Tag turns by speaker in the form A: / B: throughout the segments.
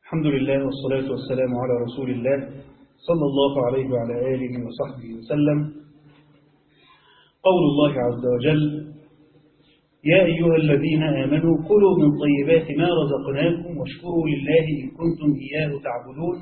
A: الحمد لله والصلاة والسلام على رسول الله صلى الله عليه وعلى آله وصحبه وسلم قول الله عز وجل يا أيها الذين آمنوا كلوا من طيبات ما رزقناكم واشكروا لله إن كنتم إياه تعبدون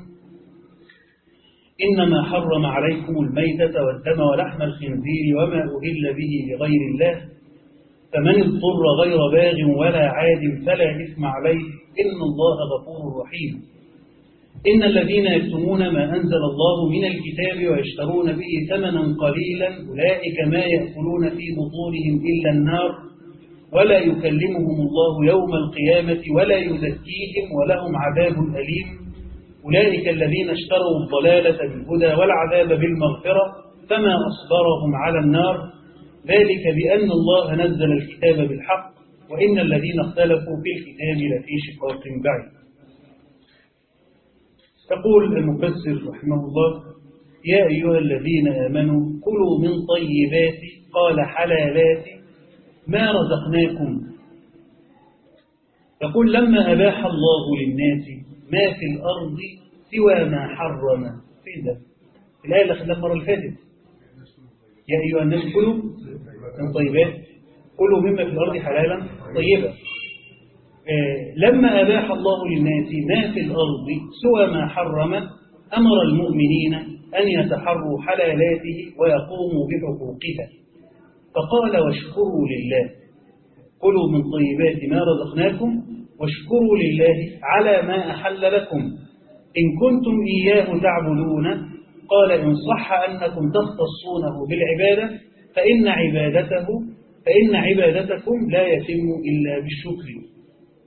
A: إنما حرم عليكم الميتة والدم ولحم الخنزير وما أهل به لغير الله فمن اضطر غير باغ ولا عاد فلا إثم عليه إن الله غفور رحيم إن الذين يكتمون ما أنزل الله من الكتاب ويشترون به ثمنا قليلا أولئك ما يأكلون في بطونهم إلا النار ولا يكلمهم الله يوم القيامة ولا يزكيهم ولهم عذاب أليم أولئك الذين اشتروا الضلالة بالهدى والعذاب بالمغفرة فما أصبرهم على النار ذلك بأن الله نزل الكتاب بالحق وإن الذين اختلفوا في الكتاب لفي شقاق بعيد يقول المفسر رحمه الله يا أيها الذين آمنوا كلوا من طيبات قال حلالات ما رزقناكم يقول لما أباح الله للناس ما في الأرض سوى ما حرم في ده الآية اللي خلال المرة اللي فاتت يا أيها الناس كلوا من طيبات كلوا مما في الأرض حلالا طيبا آه لما أباح الله للناس ما في الأرض سوى ما حرم أمر المؤمنين أن يتحروا حلالاته ويقوموا بحقوقها فقال واشكروا لله كلوا من طيبات ما رزقناكم واشكروا لله على ما أحل لكم إن كنتم إياه تعبدون قال إن صح أنكم تختصونه بالعبادة فإن عبادته فإن عبادتكم لا يتم إلا بالشكر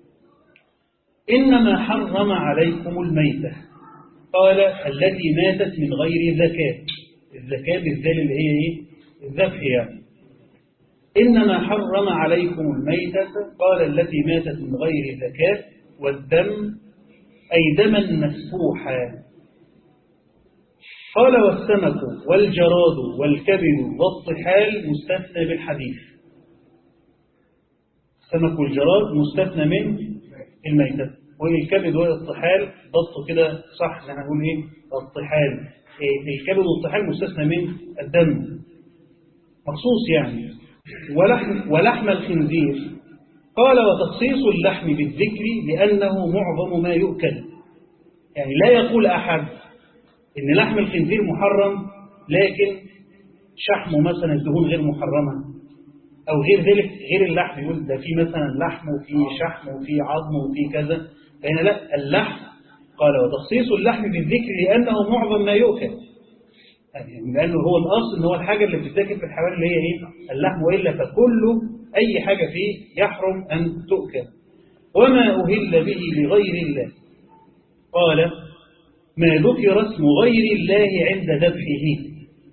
A: إنما حرم عليكم الميتة قال التي ماتت من غير زكاة الزكاة بالذال اللي هي إيه؟ الذبح يعني إنما حرم عليكم الميتة قال التي ماتت من غير زكاة والدم أي دما مسفوحا قال والسمك والجراد والكبد والطحال مستثنى بالحديث السمك والجراد مستثنى من الميتة والكبد والطحال ضبطه كده صح احنا هنقول ايه الطحال إيه الكبد والطحال مستثنى من الدم مخصوص يعني ولحم, ولحم الخنزير قال وتخصيص اللحم بالذكر لأنه معظم ما يؤكل يعني لا يقول أحد إن لحم الخنزير محرم لكن شحمه مثلا الدهون غير محرمة أو غير ذلك غير اللحم يقول ده في مثلا لحم وفي شحم وفي عظم وفي كذا فهنا لا اللحم قال وتخصيص اللحم بالذكر لأنه معظم ما يؤكل يعني لأنه هو الأصل إن هو الحاجة اللي بتتاكل في الحيوان اللي هي إيه اللحم وإلا فكل أي حاجة فيه يحرم أن تؤكل وما أهل به لغير الله قال ما ذكر اسم غير الله عند ذبحه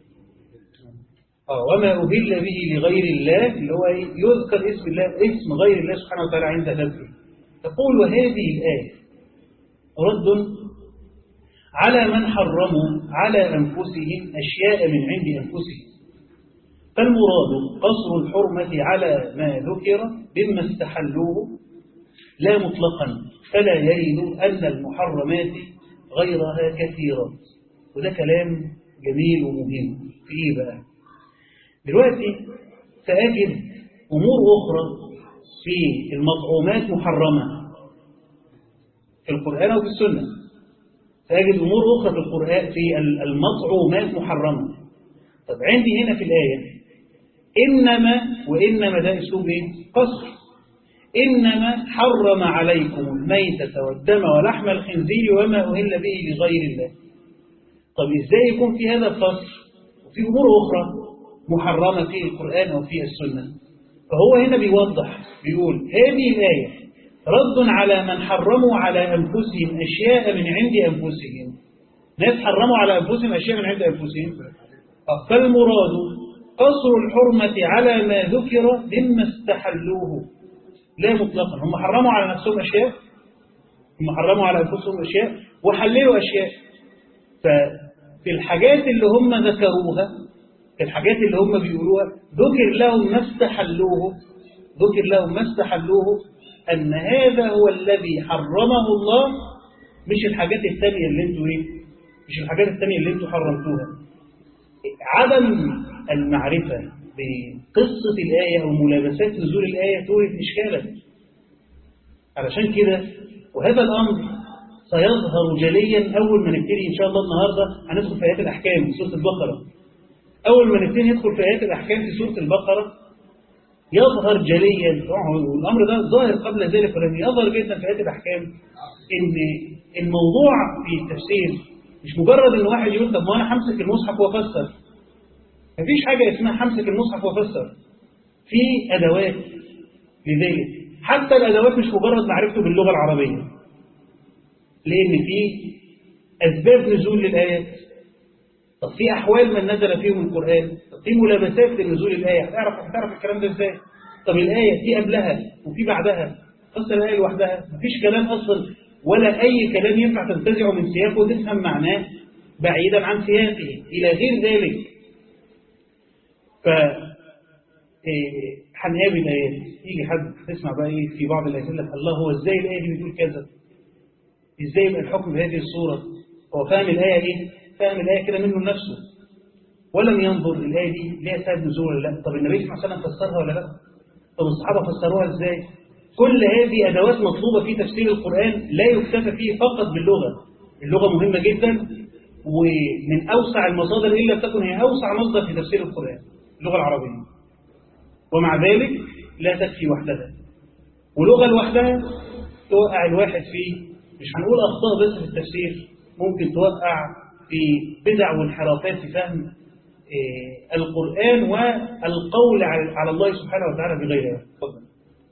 A: آه وما أهل به لغير الله اللي هو يذكر اسم الله اسم غير الله سبحانه وتعالى عند ذبحه تقول وهذه الآية رد على من حرموا على أنفسهم أشياء من عند أنفسهم فالمراد قصر الحرمة على ما ذكر مما استحلوه لا مطلقا فلا يرد أن المحرمات غيرها كثيرة وده كلام جميل ومهم في إيه بقى دلوقتي سأجد أمور أخرى في المطعومات محرمة في القرآن أو في السنة سأجد أمور أخرى في القرآن في المطعومات محرمة طب عندي هنا في الآية إنما وإنما ده أسلوب إيه؟ قصر إنما حرم عليكم الميتة والدم ولحم الخنزير وما أهل به لغير الله طب إزاي يكون في هذا القصر وفي أمور أخرى محرمة في القرآن أو في السنة فهو هنا بيوضح بيقول هذه الآية رد على من حرموا على أنفسهم أشياء من عند أنفسهم ناس حرموا على أنفسهم أشياء من عند أنفسهم فالمراد قصر الحرمة على ما ذكر مما استحلوه لا مطلقا هم حرموا على نفسهم أشياء هم حرموا على أنفسهم أشياء وحللوا أشياء ففي الحاجات اللي هم ذكروها في الحاجات اللي هم بيقولوها ذكر لهم ما استحلوه ذكر لهم ما استحلوه أن هذا هو الذي حرمه الله مش الحاجات الثانية اللي انتوا ايه مش الحاجات الثانية اللي انتوا حرمتوها عدم المعرفة بقصة الآية أو ملابسات نزول الآية تورث إشكالا علشان كده وهذا الأمر سيظهر جليا أول ما نبتدي إن شاء الله النهاردة هندخل في آيات الأحكام في سورة البقرة أول ما نبتدي ندخل في آيات الأحكام في سورة البقرة يظهر جليا والأمر ده ظاهر قبل ذلك ولكن يظهر جدا في آيات الأحكام إن الموضوع في التفسير مش مجرد إن واحد يقول طب ما أنا همسك المصحف وأفسر مفيش حاجة اسمها همسك المصحف وأفسر في أدوات لذلك حتى الأدوات مش مجرد معرفته باللغة العربية لأن في أسباب نزول للآيات طب في أحوال من نزل فيهم القرآن طب في ملابسات لنزول الآية هتعرف هتعرف الكلام ده إزاي طب الآية في قبلها وفي بعدها فسر الآية لوحدها مفيش كلام أصلا ولا أي كلام ينفع تنتزعه من سياقه وتفهم معناه بعيدا عن سياقه إلى غير ذلك ف هنقابل الآيات يجي حد تسمع بقى إيه في بعض الآيات يقول لك الله هو إزاي الآية دي بتقول كذا إزاي يبقى الحكم بهذه الصورة هو فاهم الآية إيه فاهم الآية كده منه لنفسه ولم ينظر الآية دي ليها سبب نزول ولا لا طب النبي صلى الله عليه وسلم فسرها ولا لا طب الصحابة فسروها إزاي كل هذه أدوات مطلوبة في تفسير القرآن لا يكتفى فيه فقط باللغة اللغة مهمة جدا ومن أوسع المصادر إلا تكن هي أوسع مصدر في تفسير القرآن اللغة العربية ومع ذلك لا تكفي وحدها ولغة لوحدها توقع الواحد في مش هنقول أخطاء بس في التفسير ممكن توقع في بدع وانحرافات في فهم القرآن والقول على الله سبحانه وتعالى بغيرها تفضل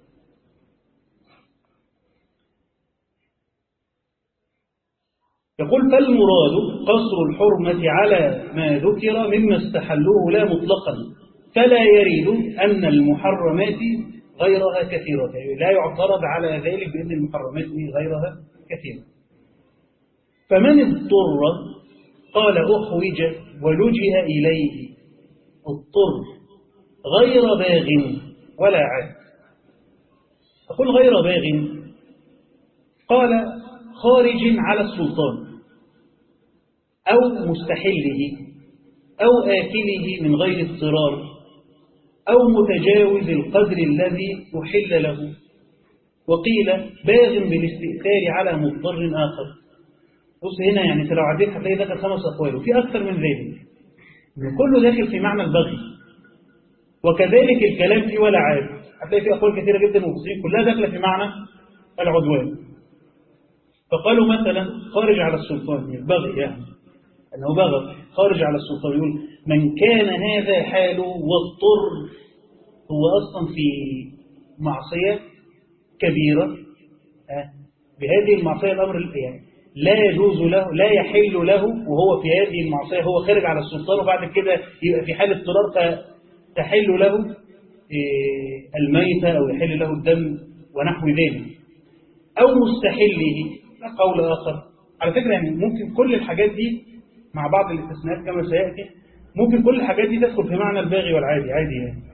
A: يقول فالمراد قصر الحرمة على ما ذكر مما استحلوه لا مطلقا فلا يريد أن المحرمات غيرها كثيرة يعني لا يعترض على ذلك بأن المحرمات غيرها كثيرة فمن اضطر قال أخوج ولجئ إليه اضطر غير باغ ولا عاد أقول غير باغ قال خارج على السلطان أو مستحله أو آكله من غير اضطرار أو متجاوز القدر الذي أحل له وقيل باغ بالاستئثار على مضطر آخر بص هنا يعني لو عديت هتلاقي داخل خمس أقوال وفي أكثر من ذلك كله داخل في معنى البغي وكذلك الكلام فيه ولا عاد هتلاقي في أقوال كثيرة جدا مبصرين كلها داخلة في معنى العدوان فقالوا مثلا خارج على السلطان البغي يعني أنه بغى خارج على السلطان يقول من كان هذا حاله واضطر هو أصلا في معصية كبيرة بهذه المعصية الأمر يعني لا يجوز له لا يحل له وهو في هذه المعصية هو خارج على السلطان وبعد كده يبقى في حال اضطرار تحل له الميتة أو يحل له الدم ونحو ذلك أو مستحله قول آخر على فكرة يعني ممكن كل الحاجات دي مع بعض الاستثناءات كما سيأتي ممكن كل الحاجات دي تدخل في معنى الباغي والعادي عادي يعني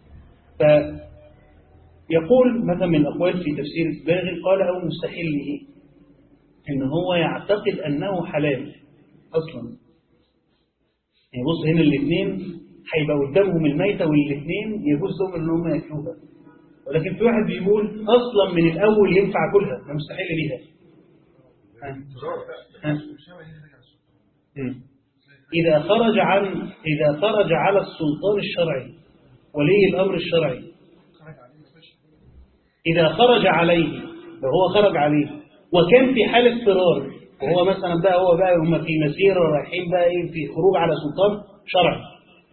A: فيقول مثلا من الأقوال في تفسير الباغي قال أو مستحله إن هو يعتقد أنه حلال أصلا يعني بص هنا الاثنين هيبقى قدامهم الميتة والاثنين يجوز لهم ان هم ياكلوها ولكن في واحد بيقول أصلا من الأول ينفع كلها ده مستحيل ليها ها. ها. إذا خرج عن إذا خرج على السلطان الشرعي ولي الأمر الشرعي إذا خرج عليه لو هو خرج عليه وكان في حال اضطرار وهو مثلا بقى هو بقى هم في مسيرة رايحين بقى ايه في خروج على سلطان شرعي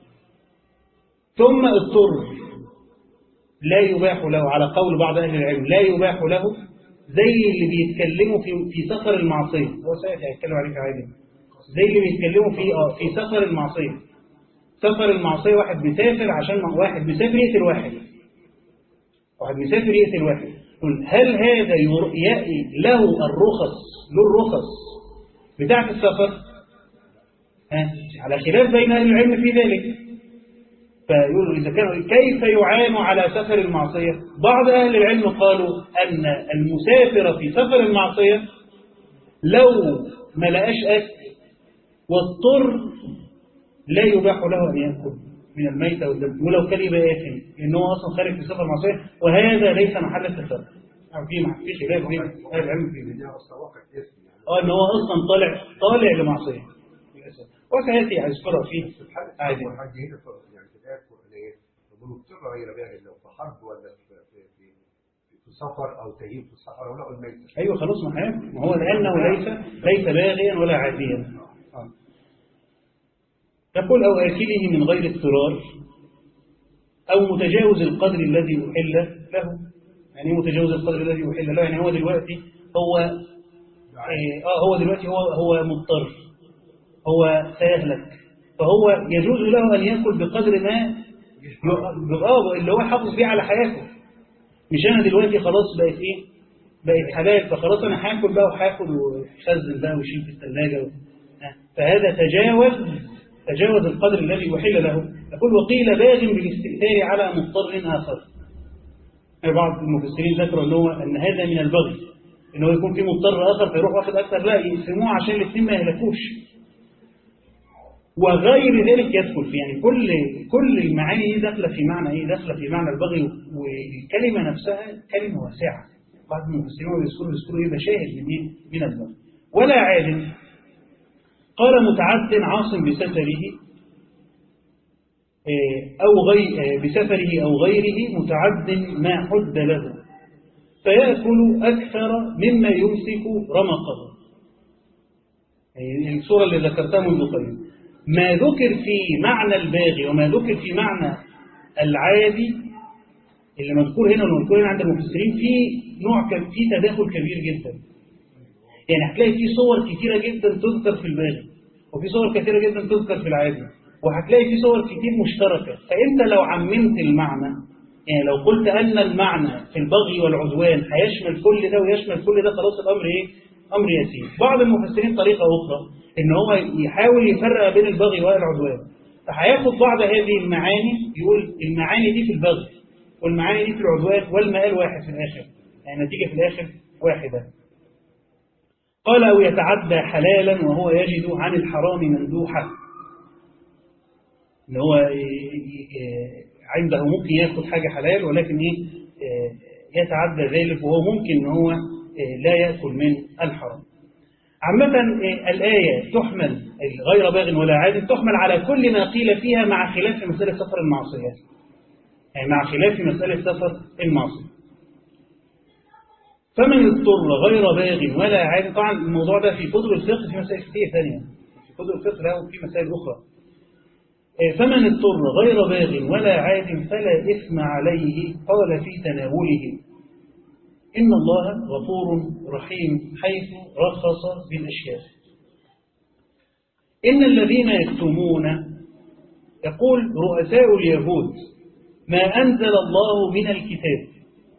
A: ثم اضطر لا يباح له على قول بعض أهل العلم لا يباح له زي اللي بيتكلموا في في سفر المعصية هو سيأتي هيتكلم عليك عادي زي اللي بيتكلموا في اه في سفر المعصية سفر المعصية واحد بيسافر عشان واحد بيسافر يقتل واحد واحد بيسافر يقتل واحد قل هل هذا يأتي له الرخص له الرخص بتاعة السفر ها على خلاف بين أهل العلم في ذلك فيقولوا إذا كانوا كيف يعان على سفر المعصية بعض أهل العلم قالوا أن المسافر في سفر المعصية لو ما لقاش أكل واضطر لا يباح له أن يأكل من الميتة والدم ولو كان يبقى آثم لأن هو أصلا خارج في سفر معصية وهذا ليس محل التفرق أو في مع- في خلاف بين أهل العلم في ذلك. اه ان هو اصلا طالع طالع لمعصيه للاسف وسياتي هيذكرها فيه عادي
B: حاجة هنا في- يعني في الآية القرآنية يقول مضطر غير باغ لو في حرب ولا في في في في سفر أو تهيب في الصحراء ولا الميتة
A: ايوه خلاص ما حياته ما هو لانه ليس ليس باغيا ولا عاديا آه. يقول او اكله من غير اضطرار او متجاوز القدر الذي احل له يعني إيه متجاوز القدر الذي احل له يعني هو دلوقتي هو اه آه، هو دلوقتي هو هو مضطر هو سيهلك فهو يجوز له ان ياكل بقدر ما اه اللي هو حافظ بيه على حياته مش انا دلوقتي خلاص بقت ايه بقت حلال فخلاص انا هاكل بقى وهاكل وخزن بقى وشيل في الثلاجه و... آه، فهذا تجاوز تجاوز القدر الذي احل له يقول وقيل باغ بالاستئثار على مضطر اخر يعني بعض المفسرين ذكروا ان هو ان هذا من البغي ان هو يكون في مضطر اخر فيروح واخد اكثر لا يقسموه عشان الاثنين ما يهلكوش وغير ذلك يدخل في يعني كل كل المعاني دي داخله في معنى ايه داخله في معنى البغي والكلمه نفسها كلمه واسعه بعض المفسرين بيذكروا بيذكروا ايه مشاهد من ايه من البغي ولا عالم قال متعد عاصم بسفره آه، أو غي آه، بسفره أو غيره متعد ما حد له فيأكل أكثر مما يمسك رمقه يعني الصورة اللي ذكرتها منذ قليل ما ذكر في معنى الباغي وما ذكر في معنى العادي اللي مذكور هنا والمذكور هنا عند المفسرين في نوع ك- في تداخل كبير جدا يعني هتلاقي في صور كتيرة جدا تذكر في الباغي وفي صور كتيرة جدا تذكر في العادي وهتلاقي في صور كتير مشتركة فأنت لو عممت المعنى يعني لو قلت أن المعنى في البغي والعدوان هيشمل كل ده ويشمل كل ده خلاص الأمر إيه؟ أمر يسير بعض المفسرين طريقة أخرى إن هو يحاول يفرق بين البغي والعدوان فهياخد بعض هذه المعاني يقول المعاني دي في البغي والمعاني دي في العدوان والمآل واحد في الآخر يعني النتيجة في الآخر واحدة قال أو يتعدى حلالا وهو يجد عن الحرام مندوحا ان هو ي- ي- عنده ممكن ياخد حاجة حلال ولكن ايه آه، يتعدى ذلك وهو ممكن ان هو آه، لا يأكل من الحرام عامة آه، الآية تحمل غير باغ ولا عاد تحمل على كل ما قيل فيها مع خلاف مسألة سفر المعصية يعني مع خلاف مسألة سفر المعصية فمن اضطر غير باغ ولا عاد طبعا الموضوع ده في كتب الفقه في مسائل كتير ثانية في كتب الفقه له وفي مسائل أخرى فمن اضطر غير باغ ولا عاد فلا إثم عليه قال في تناوله إن الله غفور رحيم حيث رخص بالأشياء إن الذين يكتمون يقول رؤساء اليهود ما أنزل الله من الكتاب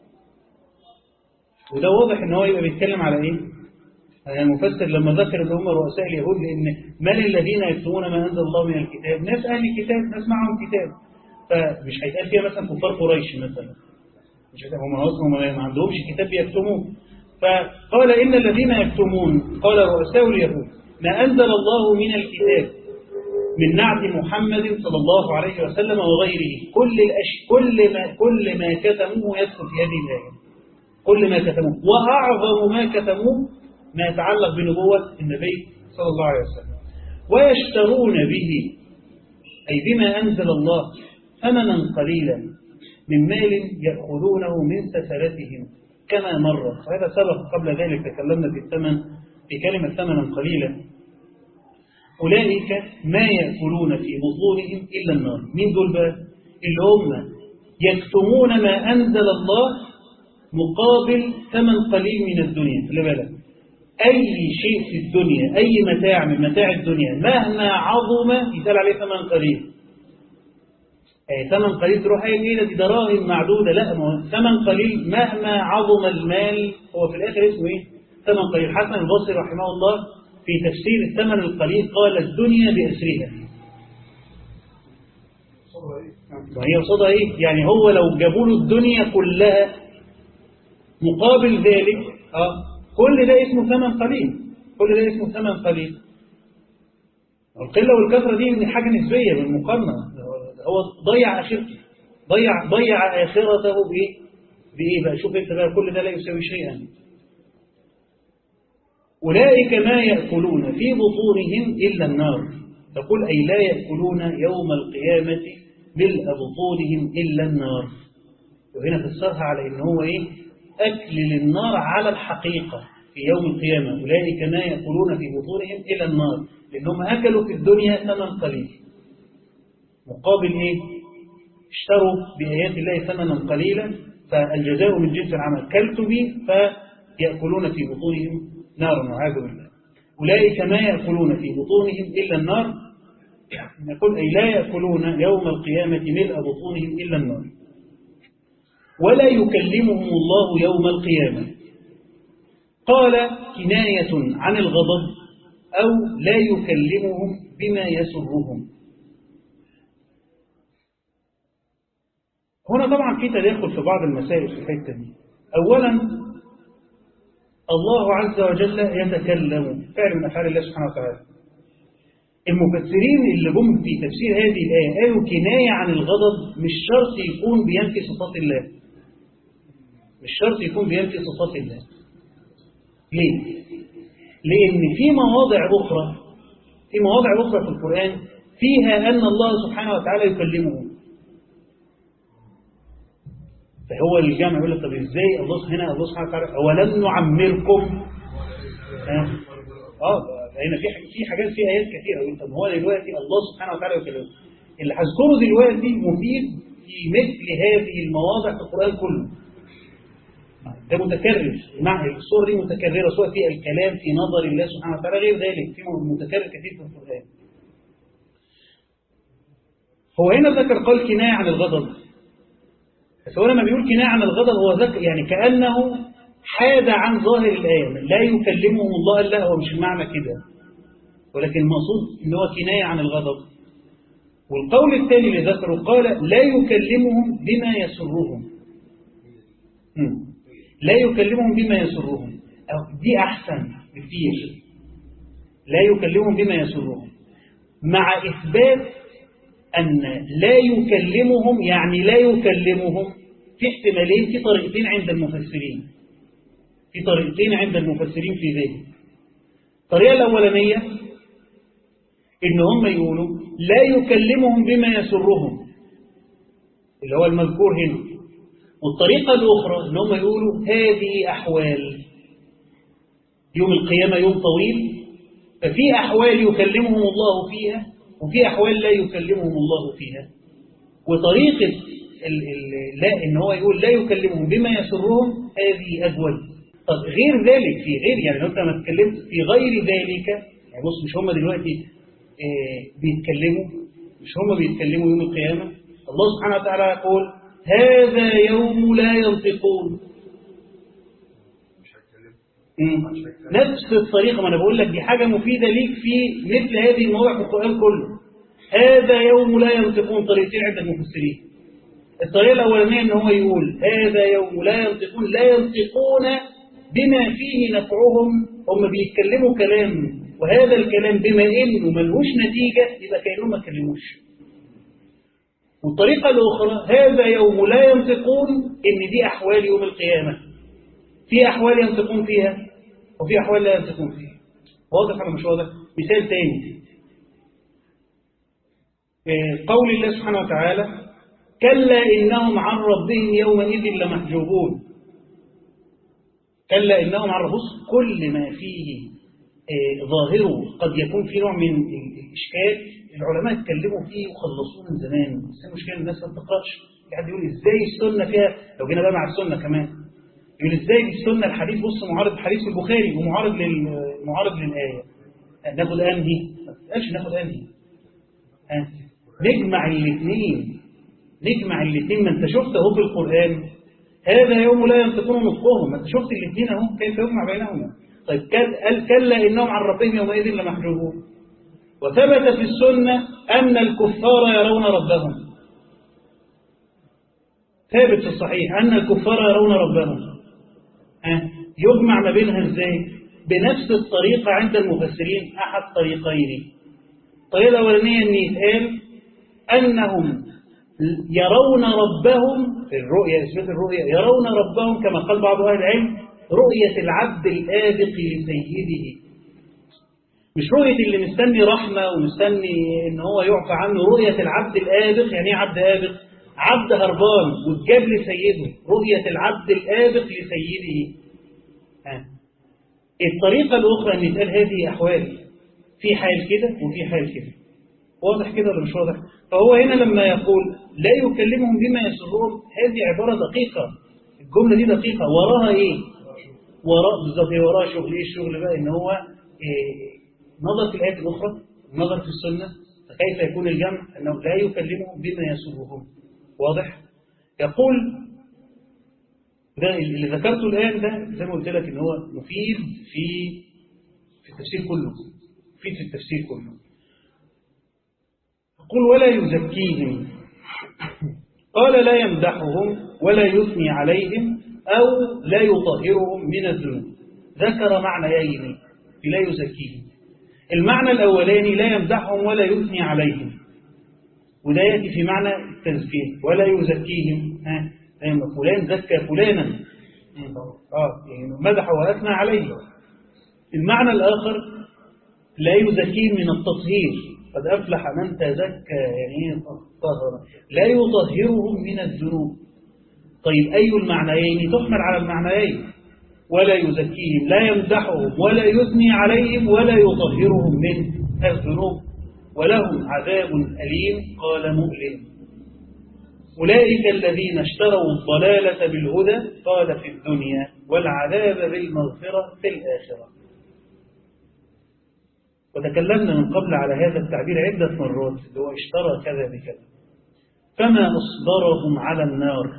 A: وده واضح ان هو يبقى بيتكلم على ايه يعني المفسر لما ذكر ان هم رؤساء اليهود لان من الذين يكتمون ما انزل الله من الكتاب ناس اهل الكتاب ناس معهم كتاب فمش هيتقال فيها مثلا كفار قريش مثلا مش هيتقال هم اصلا هم ما عندهمش كتاب يكتموه فقال ان الذين يكتمون قال رؤساء اليهود ما انزل الله من الكتاب من نعت محمد صلى الله عليه وسلم وغيره كل الأش... كل ما كل ما كتموه يدخل في هذه الايه كل ما كتموه وأعظم ما كتموه ما يتعلق بنبوة النبي صلى الله عليه وسلم ويشترون به أي بما أنزل الله ثمنا قليلا من مال يأخذونه من سفرتهم كما مر وهذا سبق قبل ذلك تكلمنا في الثمن في كلمة ثمنا قليلا أولئك ما يأكلون في بطونهم إلا النار مين دول بقى اللي هم يكتمون ما أنزل الله مقابل ثمن قليل من الدنيا خلي بالك أي شيء في الدنيا أي متاع من متاع الدنيا مهما عظم يتقال عليه ثمن قليل أي ثمن قليل تروح أي إيه دي دراهم معدودة لا ما هو ثمن قليل مهما عظم المال هو في الآخر اسمه إيه ثمن قليل حسن البصري رحمه الله في تفسير الثمن القليل قال الدنيا بأسرها وهي قصدها إيه يعني هو لو جابوا له الدنيا كلها مقابل ذلك آه كل ده اسمه ثمن قليل كل ده اسمه ثمن قليل القلة والكثرة دي من حاجة نسبية من مقارنة هو ضيع آخرته ضيع ضيع آخرته بإيه؟ بإيه بقى شوف أنت بقى كل ده لا يساوي شيئا أولئك ما يأكلون في بطونهم إلا النار تقول أي لا يأكلون يوم القيامة ملء بطونهم إلا النار وهنا فسرها على إن هو إيه أكل للنار على الحقيقة في يوم القيامة أولئك ما يأكلون في بطونهم إلى النار لأنهم أكلوا في الدنيا ثمن قليل مقابل إيه اشتروا بآيات الله ثمنا قليلا فالجزاء من جنس العمل كلت به فيأكلون في بطونهم نارا والعياذ بالله أولئك ما يأكلون في بطونهم إلا النار نقول أي لا يأكلون يوم القيامة ملء بطونهم إلا النار ولا يكلمهم الله يوم القيامة قال كناية عن الغضب أو لا يكلمهم بما يسرهم هنا طبعا في تداخل في بعض المسائل في الحتة دي أولا الله عز وجل يتكلم فعل من أفعال الله سبحانه وتعالى المفسرين اللي جم في تفسير هذه الآية قالوا كناية عن الغضب مش شرط يكون بينفي صفات الله مش شرط يكون بينفي صفات الله ليه؟ لأن في مواضع أخرى في مواضع أخرى في القرآن فيها أن الله سبحانه وتعالى يكلمهم فهو الجامع يقول لك طب ازاي الله هنا الله سبحانه وتعالى اولم نعمركم اه, آه هنا في في حاجات في ايات كثيره يقول طب هو دلوقتي الله سبحانه وتعالى يكلمه اللي هذكره دلوقتي مفيد في مثل هذه المواضع في القران كله ده متكرر مع الصور دي متكرره سواء في الكلام في نظر الله سبحانه وتعالى غير ذلك في متكرر كثير في القران هو هنا ذكر قال كنايه عن الغضب بس هو لما بيقول كناية عن الغضب هو ذكر يعني كأنه حاد عن ظاهر الآية لا يكلمهم الله لا هو مش المعنى كده ولكن المقصود ان هو كناية عن الغضب والقول الثاني اللي ذكره قال لا يكلمهم بما يسرهم لا يكلمهم بما يسرهم أو دي أحسن بكثير لا يكلمهم بما يسرهم مع إثبات أن لا يكلمهم يعني لا يكلمهم في احتمالين في طريقتين عند المفسرين في طريقتين عند المفسرين في ذلك الطريقة الأولانية إن هم يقولوا لا يكلمهم بما يسرهم اللي هو المذكور هنا والطريقة الأخرى إن هم يقولوا هذه أحوال يوم القيامة يوم طويل ففي أحوال يكلمهم الله فيها وفي أحوال لا يكلمهم الله فيها وطريقة ال ال لا إن هو يقول لا يكلمهم بما يسرهم هذه أجود طب غير ذلك في غير يعني لو أنت ما اتكلمت في غير ذلك يعني بص مش هم دلوقتي آه بيتكلموا مش هم بيتكلموا يوم القيامة الله سبحانه وتعالى يقول هذا يوم لا ينطقون نفس الطريقة ما أنا بقول لك دي حاجة مفيدة ليك في مثل هذه المواضع في القرآن كله هذا يوم لا ينطقون طريقتين عند المفسرين الطريقة الأولانية إن هو يقول هذا يوم لا ينطقون لا ينطقون بما فيه نفعهم هم بيتكلموا كلام وهذا الكلام بما إنه ملهوش نتيجة يبقى كأنهم ما كلموش والطريقة الأخرى هذا يوم لا ينطقون إن دي أحوال يوم القيامة في أحوال ينطقون فيها وفي أحوال لا ينطقون فيها واضح ولا مش واضح مثال تاني قول الله سبحانه وتعالى كلا إنهم عن ربهم يومئذ لمحجوبون كلا إنهم عن ربهم كل ما فيه ظاهره قد يكون في نوع من الإشكال العلماء اتكلموا فيه وخلصوه من زمان بس المشكلة الناس ما بتقراش حد يقول ازاي السنة فيها لو جينا بقى مع السنة كمان يقول ازاي السنة الحديث بص معارض حديث البخاري ومعارض لل معارض للآية ناخد انهي ما تسألش ناخد انهي ها نجمع الاثنين نجمع الاثنين ما انت شفت اهو في القرآن هذا يوم لا ينطقون نطقهم ما انت شفت الاثنين اهو كيف يجمع بينهما طيب قال كلا انهم عن ربهم يومئذ لمحجوبون وثبت في السنة أن الكفار يرون ربهم ثابت في الصحيح أن الكفار يرون ربهم أه؟ يجمع ما بينها ازاي بنفس الطريقة عند المفسرين أحد طريقين الطريقة الأولانية أن يتقال أنهم يرون ربهم في الرؤية إثبات الرؤية يرون ربهم كما قال بعض أهل العلم رؤية العبد الآبق لسيده مش رؤية اللي مستني رحمة ومستني إن هو يعفى عنه رؤية العبد الآبق يعني إيه عبد آبق عبد هربان واتجاب لسيده رؤية العبد الآبق لسيده ها. الطريقة الأخرى أن يتقال هذه أحوال في حال كده وفي حال كده واضح كده ولا مش واضح فهو هنا لما يقول لا يكلمهم بما يسرهم هذه عبارة دقيقة الجملة دي دقيقة وراها إيه وراء بالظبط إيه وراها شغل إيه الشغل بقى إن هو إيه نظر في الآيات الأخرى نظر في السنة فكيف يكون الجمع أنه لا يكلمهم بما يسرهم واضح يقول ده اللي ذكرته الآن ده زي ما قلت لك إن هو مفيد في في التفسير كله مفيد في التفسير كله يقول ولا يزكيهم قال لا يمدحهم ولا يثني عليهم أو لا يطهرهم من الذنوب ذكر معنيين لا يزكيهم المعنى الأولاني لا يمدحهم ولا يثني عليهم وده يأتي في معنى التزكية ولا يزكيهم ها لأن فلان زكى فلانا آه يعني مدح وأثنى عليه المعنى الآخر لا يزكيهم من التطهير قد أفلح من تزكى يعني طهر لا يطهرهم من الذنوب طيب أي المعنيين تحمل على المعنيين ولا يزكيهم لا يمدحهم ولا يثني عليهم ولا يطهرهم من الذنوب ولهم عذاب أليم قال مؤلم أولئك الذين اشتروا الضلالة بالهدى قال في الدنيا والعذاب بالمغفرة في الآخرة وتكلمنا من قبل على هذا التعبير عدة مرات اللي هو اشترى كذا بكذا فما أصبرهم على النار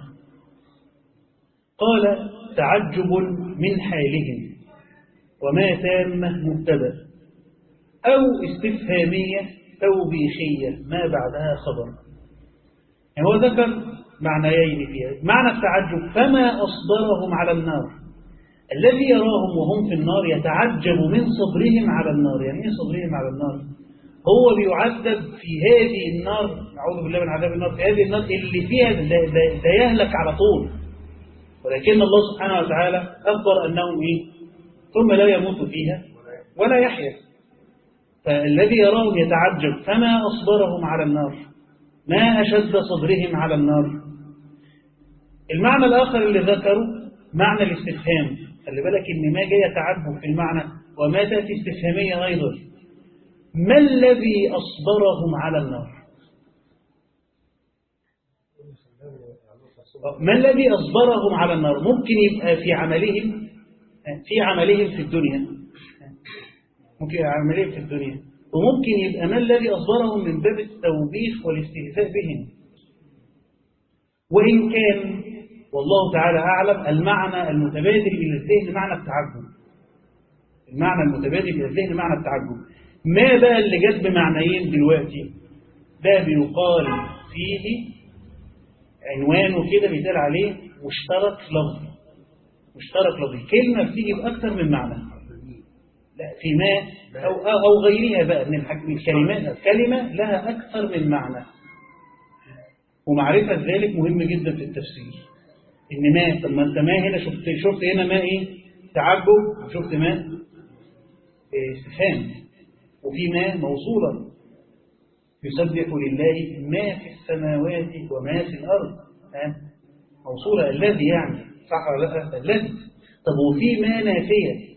A: قال تعجب من حالهم وما تامة مبتدا أو استفهامية توبيخية ما بعدها خبر يعني هو ذكر معنيين فيها معنى التعجب فما أصبرهم على النار الذي يراهم وهم في النار يتعجب من صبرهم على النار يعني ايه صبرهم على النار هو بيعذب في هذه النار نعوذ بالله من عذاب النار في هذه النار اللي فيها ده, ده, ده يهلك على طول ولكن الله سبحانه وتعالى أخبر أنهم إيه ثم لا يموت فيها ولا يحيا فالذي يراهم يتعجب فما أصبرهم على النار ما أشد صبرهم على النار المعنى الآخر اللي ذكره معنى الاستفهام خلي بالك إن ما جاي تعجب في المعنى وما تأتي استفهامية أيضا ما الذي أصبرهم على النار ما الذي أصبرهم على النار ممكن يبقى في عملهم في عملهم في الدنيا ممكن عملهم في الدنيا وممكن يبقى ما الذي أصبرهم من باب التوبيخ والاستهزاء بهم وإن كان والله تعالى أعلم المعنى المتبادل إلى الذهن معنى التعجب المعنى المتبادل إلى الذهن معنى التعجب ما بقى اللي جت بمعنيين دلوقتي ده بيقال فيه عنوانه كده بيتقال عليه مشترك لفظي مشترك لفظي كلمة بتيجي بأكثر من معنى لا في ما أو, أو, أو غيرها بقى من الكلمات كلمة لها أكثر من معنى ومعرفة ذلك مهم جدا في التفسير إن ما طب ما أنت ما هنا شفت شفت هنا ما إيه تعجب وشفت ما استفهام وفي ما موصولة يسبح لله ما في السماوات وما في الأرض موصولة الذي يعني صح ولا لا الذي طب وفي ما نافية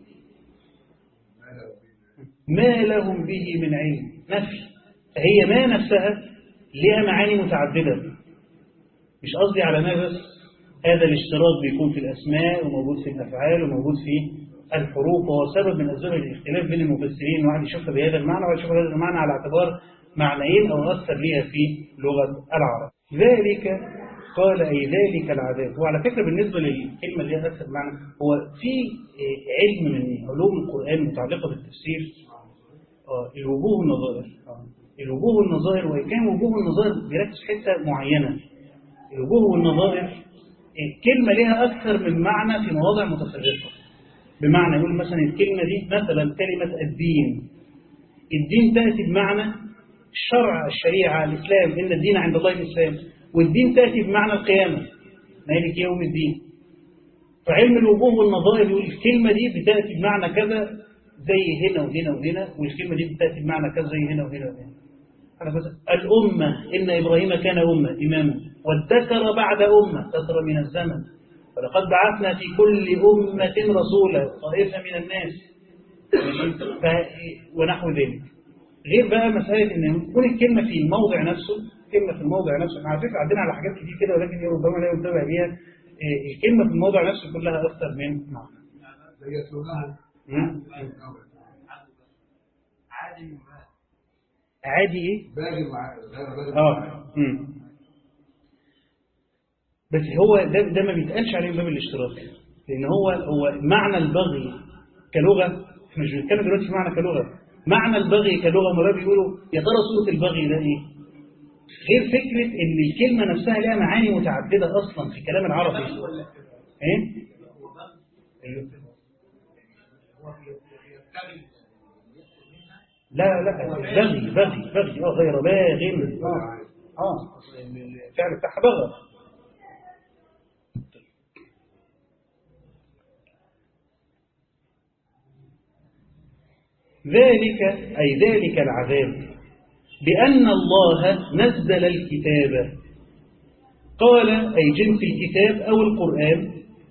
A: ما لهم به من علم نفي فهي ما نفسها لها معاني متعددة مش قصدي على ما بس هذا الاشتراك بيكون في الأسماء وموجود في الأفعال وموجود في الحروف وهو سبب من أسباب الاختلاف بين المفسرين واحد يشوفها بهذا المعنى وواحد يشوفها بهذا المعنى على اعتبار معنيين أو أثر ليها في لغة العرب ذلك قال أي ذلك العذاب وعلى فكرة بالنسبة للكلمة اللي هي أثر معنى هو في علم من علوم القرآن متعلقة بالتفسير الوجوه والنظائر الوجوه والنظائر وإن كان وجوه النظائر بيركز في حتة معينة الوجوه والنظائر كلمة لها أكثر من معنى في مواضع متفرقة بمعنى يقول مثلا الكلمة دي مثلا كلمة الدين الدين تأتي بمعنى الشرع الشريعة الإسلام إن الدين عند الله الإسلام والدين تأتي بمعنى القيامة مالك يوم الدين فعلم الوجوه والنظائر يقول الكلمة دي بتأتي بمعنى كذا زي هنا وهنا وهنا والكلمة دي بتأتي بمعنى كذا زي هنا وهنا وهنا أنا بس الأمة إن إبراهيم كان أمة إماما وادكر بعد أمة فترة من الزمن ولقد بعثنا في كل أمة رسولا طائفة من الناس ونحو ذلك غير بقى مسألة إن تكون الكلمة في الموضع نفسه كلمة في الموضع نفسه على فكرة عندنا على حاجات كتير كده ولكن ربما لا يتبع بيها الكلمة في الموضع نفسه كلها أكثر من معنى
B: يتلونها
A: عادي إيه؟
B: باقي مع غير باقي
A: اه مم. بس هو ده, ده ما بيتقالش عليه باب الاشتراك لان هو هو معنى البغي كلغه احنا مش بنتكلم دلوقتي في معنى كلغه معنى البغي كلغه مرات بيقولوا يا ترى صوره البغي ده ايه غير فكره ان الكلمه نفسها لها معاني متعدده اصلا في الكلام العربي ايه لا لا بغي بغي بغي اه غير باغ اه اه الفعل بتاعها بغى ذلك أي ذلك العذاب بأن الله نزل الكتاب قال أي جنس الكتاب أو القرآن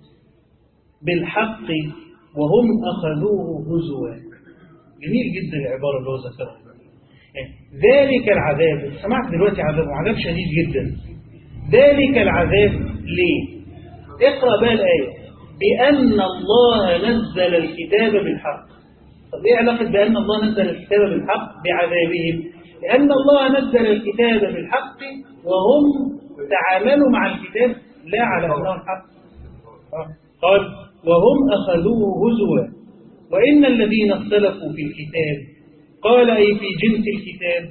A: بالحق وهم أخذوه هزوا جميل جدا العبارة اللي هو ذكرها يعني ذلك العذاب سمعت دلوقتي عذاب وعذاب شديد جدا ذلك العذاب ليه اقرأ بقى الآية بأن الله نزل الكتاب بالحق طب ايه علاقة بأن الله نزل الكتاب بالحق بعذابهم لأن الله نزل الكتاب بالحق وهم تعاملوا مع الكتاب لا على أنه الحق قال وهم أخذوه هزوا وإن الذين اختلفوا في الكتاب قال أي في جنس الكتاب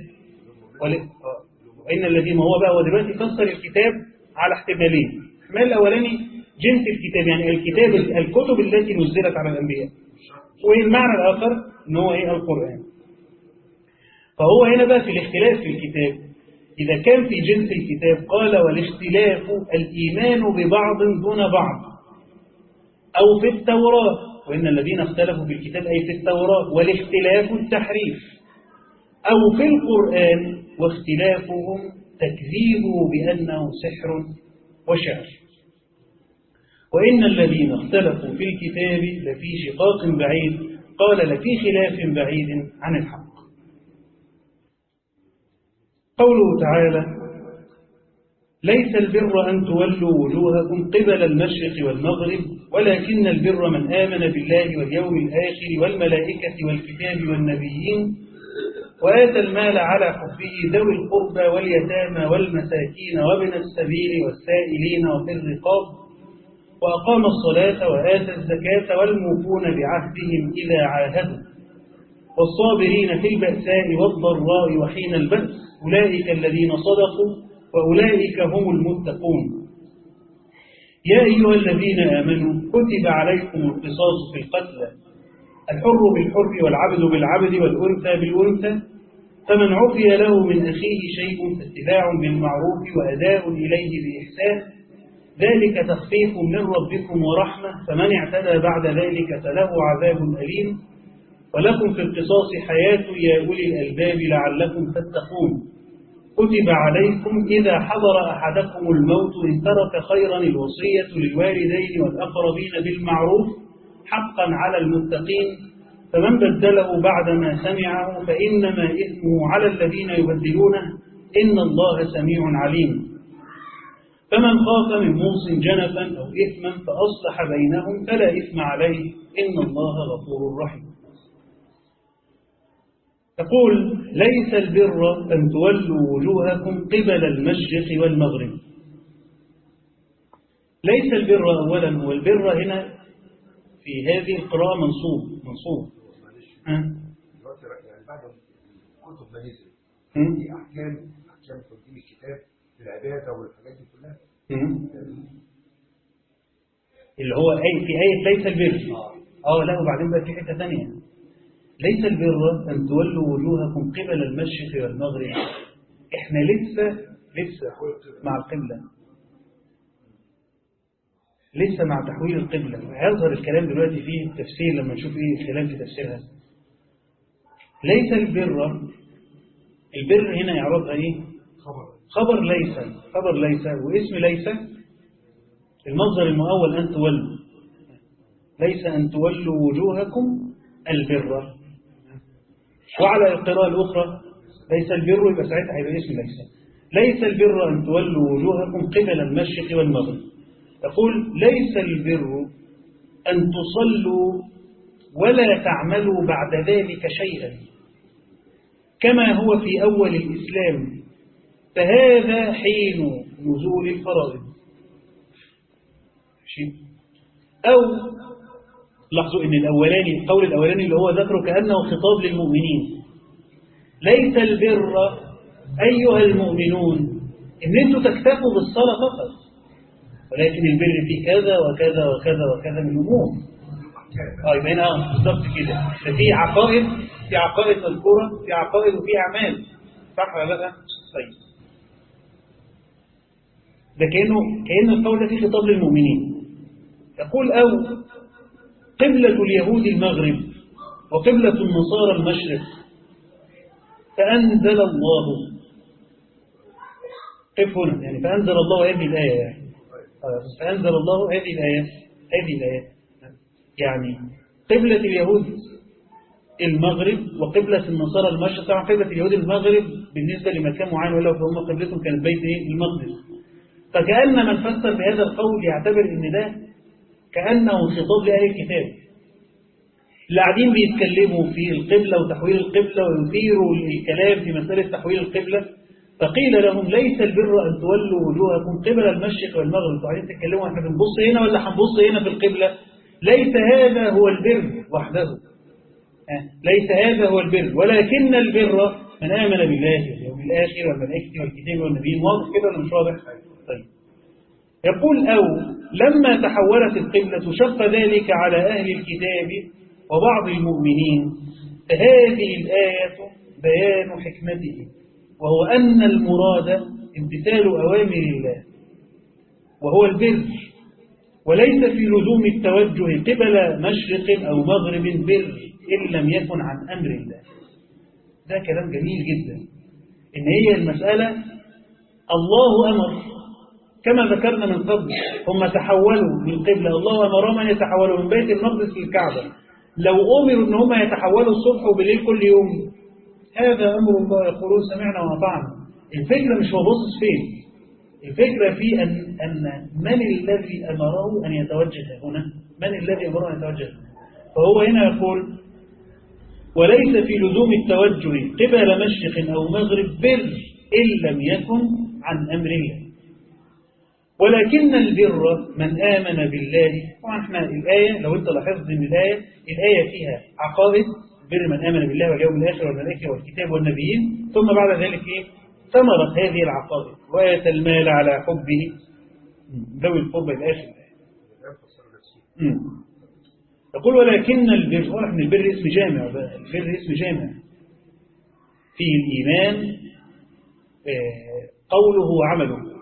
A: وإن الذين هو بقى ودلوقتي فسر الكتاب على احتمالين الاحتمال الأولاني جنس الكتاب يعني الكتاب الكتب التي نزلت على الأنبياء والمعنى الآخر ان هو ايه القرآن فهو هنا بقى في الاختلاف في الكتاب إذا كان في جنس الكتاب قال والاختلاف الإيمان ببعض دون بعض أو في التوراة وإن الذين اختلفوا في الكتاب أي في التوراة والاختلاف التحريف أو في القرآن واختلافهم تكذيبه بأنه سحر وشعر وإن الذين اختلفوا في الكتاب لفي شقاق بعيد قال لفي خلاف بعيد عن الحق قوله تعالى ليس البر أن تولوا وجوهكم قبل المشرق والمغرب ولكن البر من آمن بالله واليوم الآخر والملائكة والكتاب والنبيين وآتى المال على حبه ذوي القربى واليتامى والمساكين وابن السبيل والسائلين وفي الرقاب وأقام الصلاة وآتى الزكاة والموفون بعهدهم إذا عاهدوا والصابرين في البأساء والضراء وحين البأس أولئك الذين صدقوا وأولئك هم المتقون يا أيها الذين آمنوا كتب عليكم القصاص في القتلى الحر بالحر والعبد بالعبد والأنثى بالأنثى فمن عفي له من أخيه شيء فاتباع بالمعروف وأداء إليه بإحسان ذلك تخفيف من ربكم ورحمة فمن اعتدى بعد ذلك فله عذاب أليم ولكم في القصاص حياة يا أولي الألباب لعلكم تتقون كتب عليكم إذا حضر أحدكم الموت إن ترك خيرا الوصية للوالدين والأقربين بالمعروف حقا على المتقين فمن بدله بعدما سمعه فإنما إثمه على الذين يبدلونه إن الله سميع عليم فمن خاف من موص جنفا أو إثما فأصلح بينهم فلا إثم عليه إن الله غفور رحيم تقول ليس البر أن تولوا وجوهكم قبل المشرق والمغرب ليس البر أولا هو البر هنا في هذه القراءة منصوب منصوب ها؟
B: دلوقتي يعني بعد الكتب ما نزلت
A: هم؟
B: في احكام احكام تنظيم الكتاب في العباده والحاجات دي كلها
A: هم؟ اللي هو أي في آية ليس البر
B: اه
A: اه لا وبعدين بقى في حته ثانيه ليس البر ان تولوا وجوهكم قبل المشرق والمغرب احنا لسه لسه مع القبله لسه مع تحويل القبله هيظهر الكلام دلوقتي فيه التفسير لما نشوف ايه الكلام في تفسيرها ليس البر البر هنا يعرضها ايه
B: خبر
A: خبر ليس خبر ليس واسم ليس المصدر المؤول أن تولوا ليس أن تولوا وجوهكم البر وعلى القراءة الأخرى ليس البر يبقى ساعتها هيبقى اسم ليس ليس البر أن تولوا وجوهكم قبل المشرق والمغرب يقول ليس البر أن تصلوا ولا تعملوا بعد ذلك شيئا كما هو في أول الإسلام فهذا حين نزول الفرائض ماشي؟ أو لاحظوا ان الأولاني القول الأولاني اللي هو ذكره كأنه خطاب للمؤمنين ليس البر أيها المؤمنون إن أنتوا تكتفوا بالصلاة فقط ولكن البر في كذا وكذا وكذا وكذا من الأمور اه يبقى هنا اه بالظبط كده ده في عقائد في عقائد مذكورة في عقائد وفي أعمال صح ولا لا؟ طيب ده كأنه كأن القول ده فيه خطاب للمؤمنين يقول أو قبلة اليهود المغرب وقبلة النصارى المشرق فأنزل الله قف هنا يعني فأنزل الله هذه الآية يعني فأنزل الله هذه الآية هذه الآية يعني قبلة اليهود المغرب وقبلة النصارى المشرق طبعا قبلة اليهود المغرب بالنسبة لمكان معين ولا فهم قبلتهم كانت بيت إيه؟ المقدس فكأن من فسر بهذا القول يعتبر ان ده كأنه خطاب لأهل الكتاب اللي قاعدين بيتكلموا في القبلة وتحويل القبلة ويثيروا الكلام في مسألة تحويل القبلة فقيل لهم ليس البر أن تولوا وجوهكم قبل المشرق والمغرب وقاعدين تتكلموا احنا بنبص هنا ولا هنبص هنا في القبلة ليس هذا هو البر وحده ليس هذا هو البر ولكن البر من آمن بالله واليوم الآخر والملائكة والكتاب والنبيين واضح كده ولا مش واضح؟ طيب يقول أو لما تحولت القبلة شق ذلك على أهل الكتاب وبعض المؤمنين فهذه الآية بيان حكمته وهو أن المراد امتثال أوامر الله وهو البر وليس في لزوم التوجه قبل مشرق أو مغرب بر إن لم يكن عن أمر الله ده كلام جميل جدا إن هي المسألة الله أمر كما ذكرنا من قبل هم تحولوا من قبلة الله أمرهم أن يتحولوا من بيت المقدس للكعبة لو أمروا أن هم يتحولوا الصبح وبالليل كل يوم هذا أمر الله يقولون سمعنا وأطعنا الفكرة مش هو باصص فين الفكرة في أن, أن من الذي أمره أن يتوجه هنا من الذي أمره أن يتوجه هنا فهو هنا يقول وليس في لزوم التوجه قبل مشرق أو مغرب بر إن لم يكن عن أمر الله ولكن البر من آمن بالله طبعا احنا الآية لو انت لاحظت ان الآية الآية فيها عقائد بر من آمن بالله واليوم الآخر والملائكة والكتاب والنبيين ثم بعد ذلك ايه ثمرت هذه العقائد وآية المال على حبه ذوي القربى إلى آخر الآية يقول ولكن البر واضح ان البر اسم جامع البر اسم جامع فيه الإيمان قوله وعمله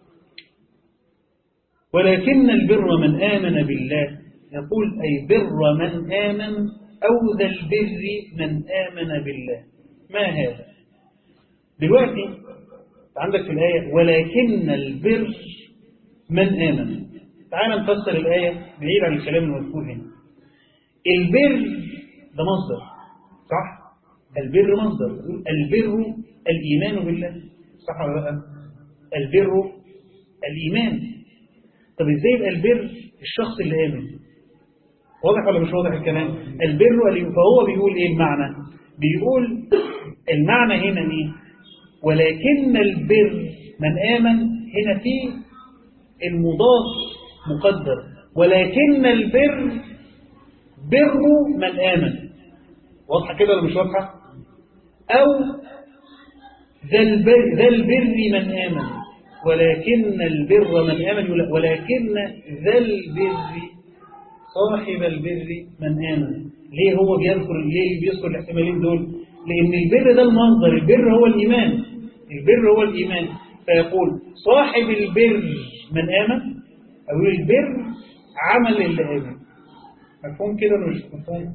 A: ولكن البر من آمن بالله يقول أي بر من آمن أو ذا البر من آمن بالله ما هذا دلوقتي عندك في الآية ولكن البر من آمن تعال نفسر الآية بعيد عن الكلام المذكور هنا البر ده مصدر صح البر مصدر البر الإيمان بالله صح ولا لا البر الإيمان طب ازاي يبقى البر الشخص اللي آمن واضح ولا مش واضح الكلام البر فهو بيقول ايه المعنى بيقول المعنى هنا ايه ولكن البر من آمن هنا فيه المضاف مقدر ولكن البر بر من آمن واضحة كده ولا مش واضحة أو ذا البر, ذا البر من آمن ولكن البر من آمن ولكن ذا البر صاحب البر من آمن ليه هو بيذكر ليه بيذكر الاحتمالين دول لأن البر ده المصدر البر هو الإيمان البر هو الإيمان فيقول صاحب البر من آمن أو البر عمل اللي آمن مفهوم كده ولا مش مفهوم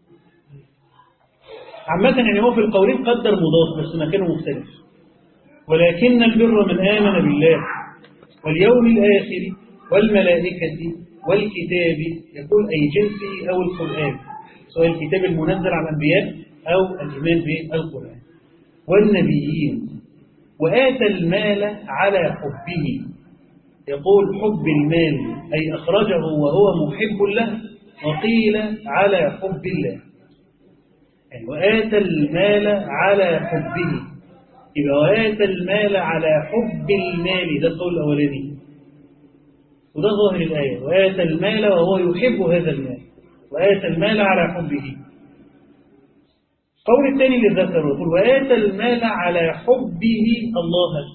A: عامة يعني هو في القولين قدر مضاف بس مكانه مختلف ولكن البر من آمن بالله واليوم الآخر والملائكة والكتاب يقول أي جنسه أو القرآن سواء الكتاب المنزل على الأنبياء أو الإيمان بالقرآن والنبيين وآتى المال على حبه يقول حب المال أي أخرجه وهو محب له وقيل على حب الله يعني وآتى المال على حبه يبقى وآتى المال على حب المال ده القول الأولاني وده ظاهر الآية وآتى المال وهو يحب هذا المال وآتى المال على حبه القول الثاني اللي ذكره يقول وآتى المال على حبه الله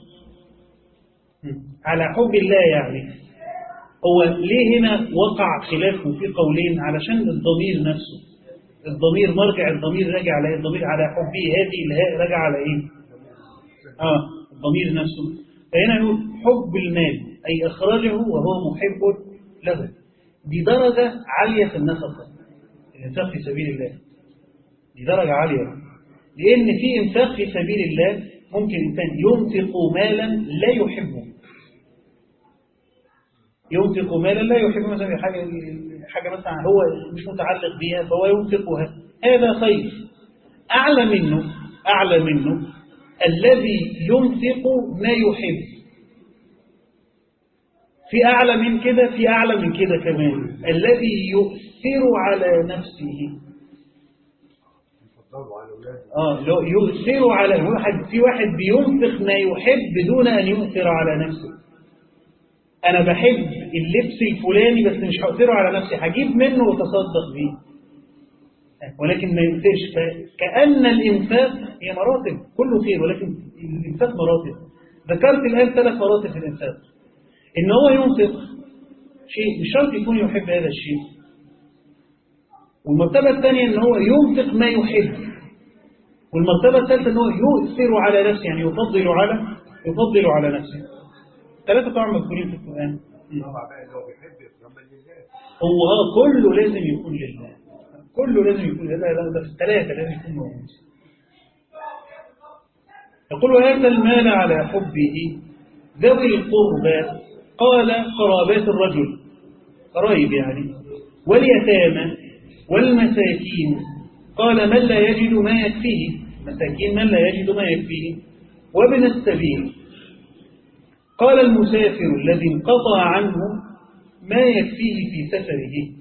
A: على حب الله يعني هو ليه هنا وقع خلاف في قولين علشان الضمير نفسه الضمير مرجع الضمير راجع على الضمير على حبه هذه الهاء راجع على ايه اه الضمير نفسه فهنا نقول حب المال أي أخرجه وهو محب له دي درجة عالية في النفقة الإنفاق في سبيل الله دي درجة عالية لأن في إنفاق في سبيل الله ممكن إنسان ينفق مالا لا يحبه ينفق مالا لا يحبه مثلا حاجة حاجة مثلا هو مش متعلق بها فهو ينفقها هذا خير أعلى منه أعلى منه الذي ينفق ما يحب في أعلى من كده في أعلى من كده كمان الذي يؤثر على نفسه
B: يفضلوا على أولاده
A: آه لو يؤثر على واحد في واحد بينفق ما يحب دون أن يؤثر على نفسه أنا بحب اللبس الفلاني بس مش هأثره على نفسي هجيب منه وتصدق بيه ولكن ما يؤثرش كأن الإنفاق هي مراتب كله خير ولكن الإنفاق مراتب ذكرت الآن ثلاث مراتب في الإنفاق إن هو ينفق شيء مش شرط يكون يحب هذا الشيء والمرتبة الثانية إن هو ينفق ما يحب والمرتبة الثالثة إن هو يؤثر على نفسه يعني يفضل على يفضل على نفسه ثلاثة طبعا مذكورين في القرآن
B: طبعا بقى اللي هو بيحب يتعمل لله
A: هو اه كله لازم يكون لله كله لازم يكون لا لا ده في الثلاثة لازم يكون موجود يقول وآتى المال على حبه ذوي القربى قال قرابات الرجل قرايب يعني واليتامى والمساكين قال من لا يجد ما يكفيه مساكين من لا يجد ما يكفيه وابن السبيل قال المسافر الذي انقطع عنه ما يكفيه في سفره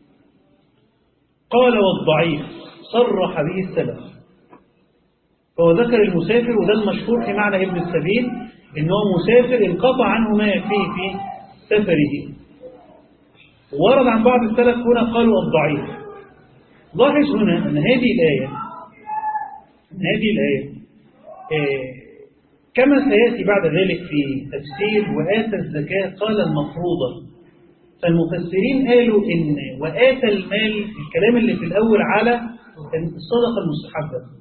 A: قال والضعيف صرح به السلف فهو ذكر المسافر وده المشهور في معنى ابن السبيل ان هو مسافر انقطع عنه ما يكفيه في سفره ورد عن بعض السلف هنا قالوا الضعيف لاحظ هنا ان هذه الآية ان هذه الآية آه كما سيأتي بعد ذلك في تفسير وآتى الزكاة قال المفروضة فالمفسرين قالوا إن وآتى المال الكلام اللي في الأول على الصدقة المستحبة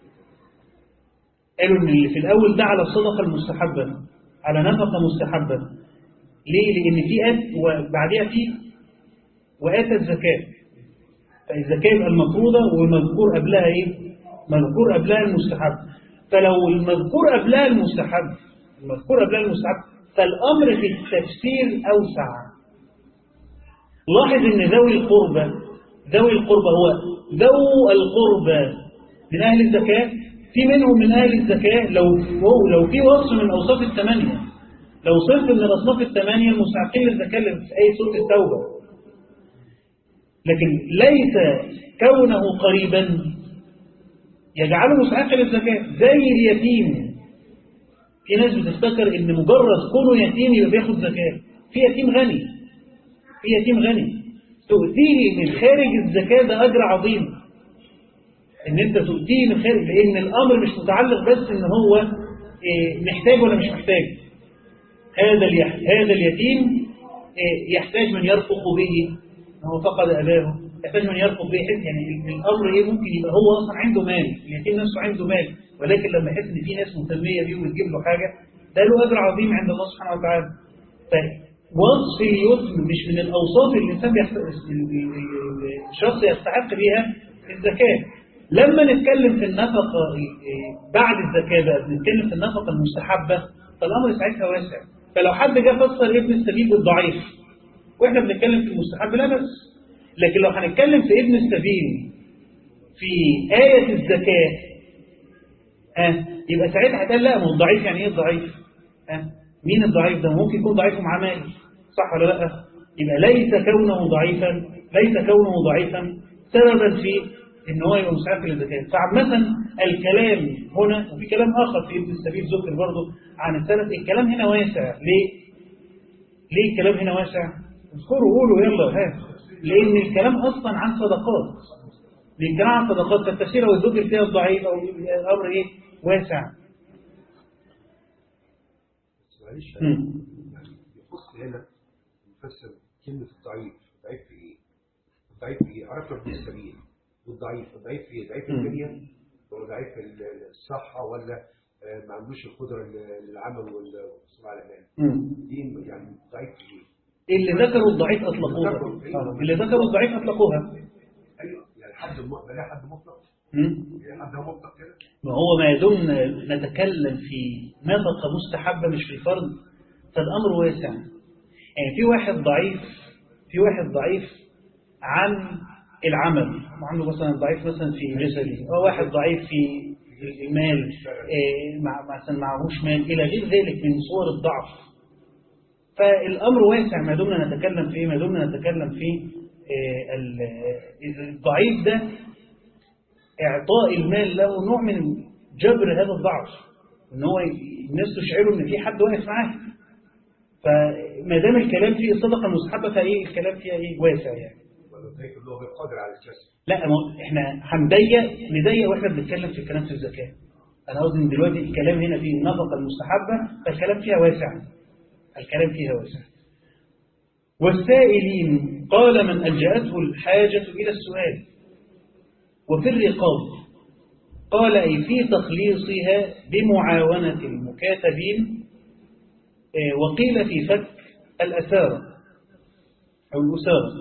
A: قالوا إن اللي في الأول ده على الصدقة المستحبة على نفقة مستحبة ليه؟ لأن في آت وبعدها في وآتى الزكاة فالزكاة يبقى المفروضة والمذكور قبلها إيه؟ مذكور قبلها المستحب فلو المذكور قبلها المستحب المذكور قبلها المستحب فالأمر في التفسير أوسع لاحظ ان ذوي القربى ذوي القربى هو ذو القربى من أهل الزكاة في منهم من أهل الزكاة لو هو لو في وصف من أوصاف الثمانية لو صرت من الأصناف الثمانية المستحقين للزكاة اللي في أي سورة التوبة لكن ليس كونه قريبا يجعله مستحق للزكاة زي اليتيم في ناس بتفتكر ان مجرد كونه يتيم يبقى بياخد زكاة في يتيم غني في يتيم غني تؤتيه من خارج الزكاة ده أجر عظيم ان انت تؤتيه من خارج لان الامر مش متعلق بس ان هو إيه، محتاج ولا مش محتاج هذا اليح- هذا اليتيم إيه، يحتاج من يرفق به هو فقد أباه يحتاج من يرفض به يحس يعني ال- الأمر إيه ممكن يبقى هو أصلا عنده مال اليتيم نفسه عنده مال ولكن لما يحس إن في ناس مهتمية بيه وتجيب له حاجة ده له أجر عظيم عند الله سبحانه وتعالى فوصف اليتم مش من الأوصاف اللي الإنسان بيحت... ال- ال- ال- الشخص يستحق بيها الزكاة لما نتكلم في النفقة إيه، بعد الزكاة بقى بنتكلم في النفقة المستحبة فالأمر ساعتها واسع فلو حد جه فسر ابن السبيل بالضعيف واحنا بنتكلم في المستحب لا بس لكن لو هنتكلم في ابن السبيل في آية الزكاة ها يبقى ساعتها هتقال لا ما هو الضعيف يعني ايه الضعيف ها مين الضعيف ده ممكن يكون ضعيف ومعاه مال صح ولا لا يبقى ليس كونه ضعيفا ليس كونه ضعيفا سببا في ان هو يبقى مستحق للزكاه فعامه الكلام هنا وفي كلام اخر في ابن السبيل ذكر برضه عن السلف الكلام هنا واسع ليه ليه الكلام هنا واسع اذكروا قولوا يلا ها لان الكلام اصلا عن صدقات لان الكلام عن صدقات فالتفسير او الذكر فيها الضعيف او الامر ايه واسع
B: بس معلش
A: مم.
B: يعني يخص هنا يفسر كلمة الضعيف ضعيف في ايه؟ الضعيف في ايه؟ عرفنا ابن السبيل والضعيف الضعيف في ايه؟ ضعيف في
A: مم.
B: الدنيا ولا ضعيف في ال- الصحة ولا آه، ما عندوش القدرة لل- للعمل والحصول على المال
A: مم.
B: دي يعني ضعيف في ايه؟
A: اللي ذكروا الضعيف أطلقوها آه، اللي ذكروا الضعيف أطلقوها
B: ايوه يعني حد م- بلاقي حد مطلق
A: مم.
B: يعني حد مطلق كده
A: ما هو ما يدوم نتكلم في نفقة مستحبة مش في الفرض فالأمر واسع يعني في واحد ضعيف في واحد ضعيف عن العمل عنده مثلا ضعيف مثلا في جسدي أو واحد ضعيف في المال إيه، مع مثلا معهوش مال إلى غير ذلك من صور الضعف فالأمر واسع ما دمنا نتكلم في إيه؟ ما دمنا نتكلم في إيه، ال- الضعيف ده إعطاء المال له نوع من جبر هذا الضعف إن هو ي- الناس تشعره إن في حد واقف معاه فما دام الكلام فيه الصدقة المستحبة فإيه الكلام فيها إيه واسع يعني
B: ولا ضعيف اللي هو غير قادر على الكسب
A: لا ما هو احنا هنضيق نضيق واحنا بنتكلم في الكلام في الزكاة أنا قصدي إن دلوقتي الكلام هنا في النفقة المستحبة فالكلام فيها واسع الكلام فيها واسع والسائلين قال من ألجأته الحاجة إلى السؤال وفي الرقاب قال أي في تخليصها بمعاونة المكاتبين آه، وقيل في فك الأسارة أو الأسارة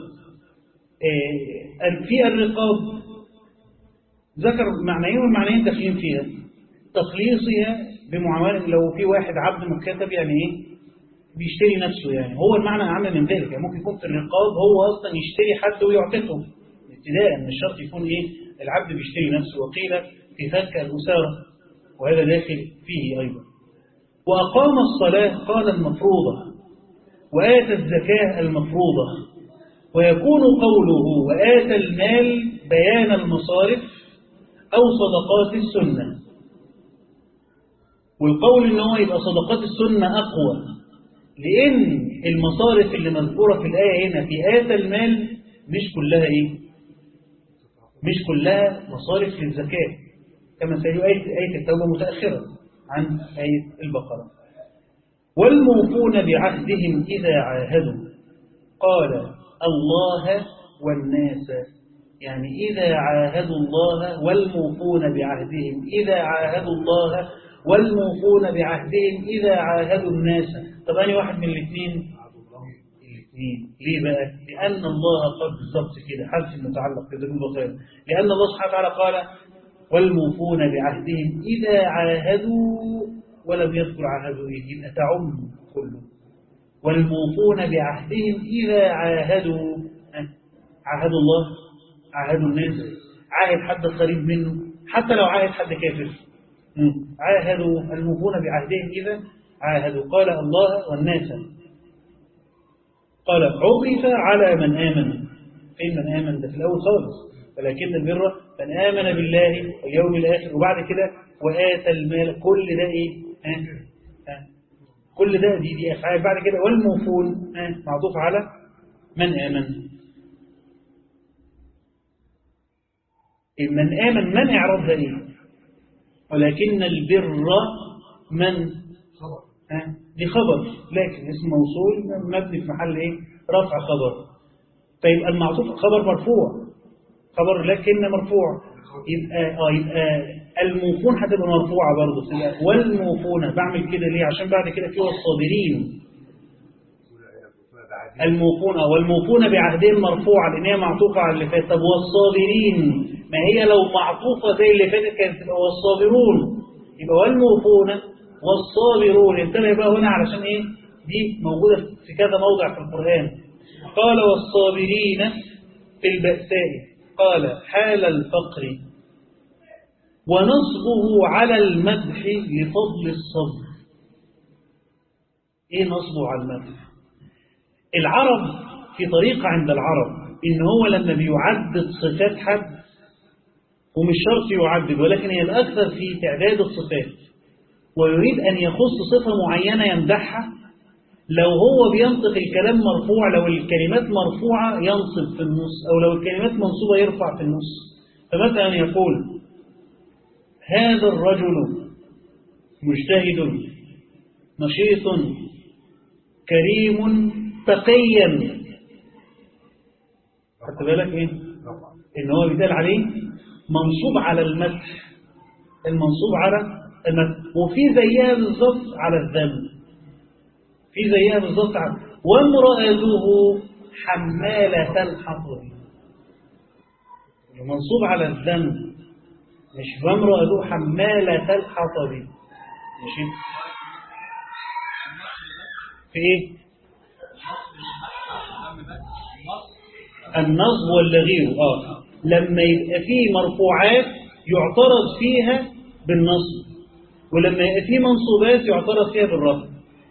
A: آه، في الرقاب ذكر معنيين والمعنيين داخلين فيها تخليصها بمعاونة لو في واحد عبد مكاتب يعني ايه بيشتري نفسه يعني هو المعنى أعم من ذلك يعني ممكن يكون في الرقاب هو أصلا يشتري حد ويعتقه ابتداء مش شرط يكون ايه العبد بيشتري نفسه وقيل في فك الأسارة وهذا داخل فيه أيضا وأقام الصلاة قال المفروضة وآتى الزكاة المفروضة ويكون قوله وآتى المال بيان المصارف أو صدقات السنة والقول ان هو يبقى صدقات السنة أقوى لأن المصارف اللي مذكورة في الآية هنا في آية المال مش كلها إيه؟ مش كلها مصارف للزكاة كما سيقول آية, آية التوبة متأخرة عن آية البقرة والموفون بعهدهم إذا عاهدوا قال الله والناس يعني إذا عاهدوا الله والموفون بعهدهم إذا عاهدوا الله والموفون بعهدهم إذا عاهدوا الناس طب أنا واحد من الاثنين الاثنين ليه بقى لأن الله قد بالضبط كده حدث المتعلق بذنوب وخير لأن الله سبحانه وتعالى قال والموفون بعهدهم إذا عاهدوا ولم يذكر عاهدوا إيه يبقى تعم كله والموفون بعهدهم إذا عاهدوا عاهدوا الله عاهدوا الناس عاهد حد قريب منه حتى لو عاهد حد كافر عاهدوا الموفون بعهدهم إذا عاهدوا قال الله والناس قال عطف على من آمن فين من آمن ده في الأول خالص ولكن البر من آمن بالله واليوم الآخر وبعد كده وآتى المال كل ده إيه ها؟ ها؟ كل ده دي دي أفعال بعد كده والموفون ها؟ معطوف على من آمن من آمن من إعراب ده إيه ولكن البر من
B: خبر
A: ها؟ دي خبر لكن اسم موصول مبني في محل ايه رفع خبر فيبقى المعطوف خبر مرفوع خبر لكن مرفوع يبقى اه يبقى الموفون هتبقى مرفوعه برضه تبقى والموفون بعمل كده ليه عشان بعد كده في والصابرين الموفون والموفون بعهدهم مرفوعه لان هي معطوفه على اللي فات طب والصابرين ما هي لو معطوفه زي اللي فاتت كانت تبقى والصابرون يبقى والموفون والصابرون انتبه بقى هنا علشان ايه دي موجوده في كذا موضع في القران قال والصابرين في البأساء قال حال الفقر ونصبه على المدح لفضل الصبر ايه نصبه على المدح العرب في طريقة عند العرب ان هو لما بيعدد صفات حد ومش شرط يعدد ولكن هي الأكثر في تعداد الصفات ويريد أن يخص صفة معينة يمدحها لو هو بينطق الكلام مرفوع لو الكلمات مرفوعة ينصب في النص أو لو الكلمات منصوبة يرفع في النص فمثلا يقول هذا الرجل مجتهد نشيط كريم تقيا خدت بالك ايه ان هو بيتقال عليه منصوب على المدح المنصوب على المدح وفي زيها بالظبط على الذم في زيها بالظبط على وامرأته حمالة الحطب منصوب على الذم مش وامرأته حمالة الحطب ماشي في ايه النصب ولا غيره اه لما يبقى فيه مرفوعات يعترض فيها بالنصب ولما يبقى فيه منصوبات يعترض فيها بالرفع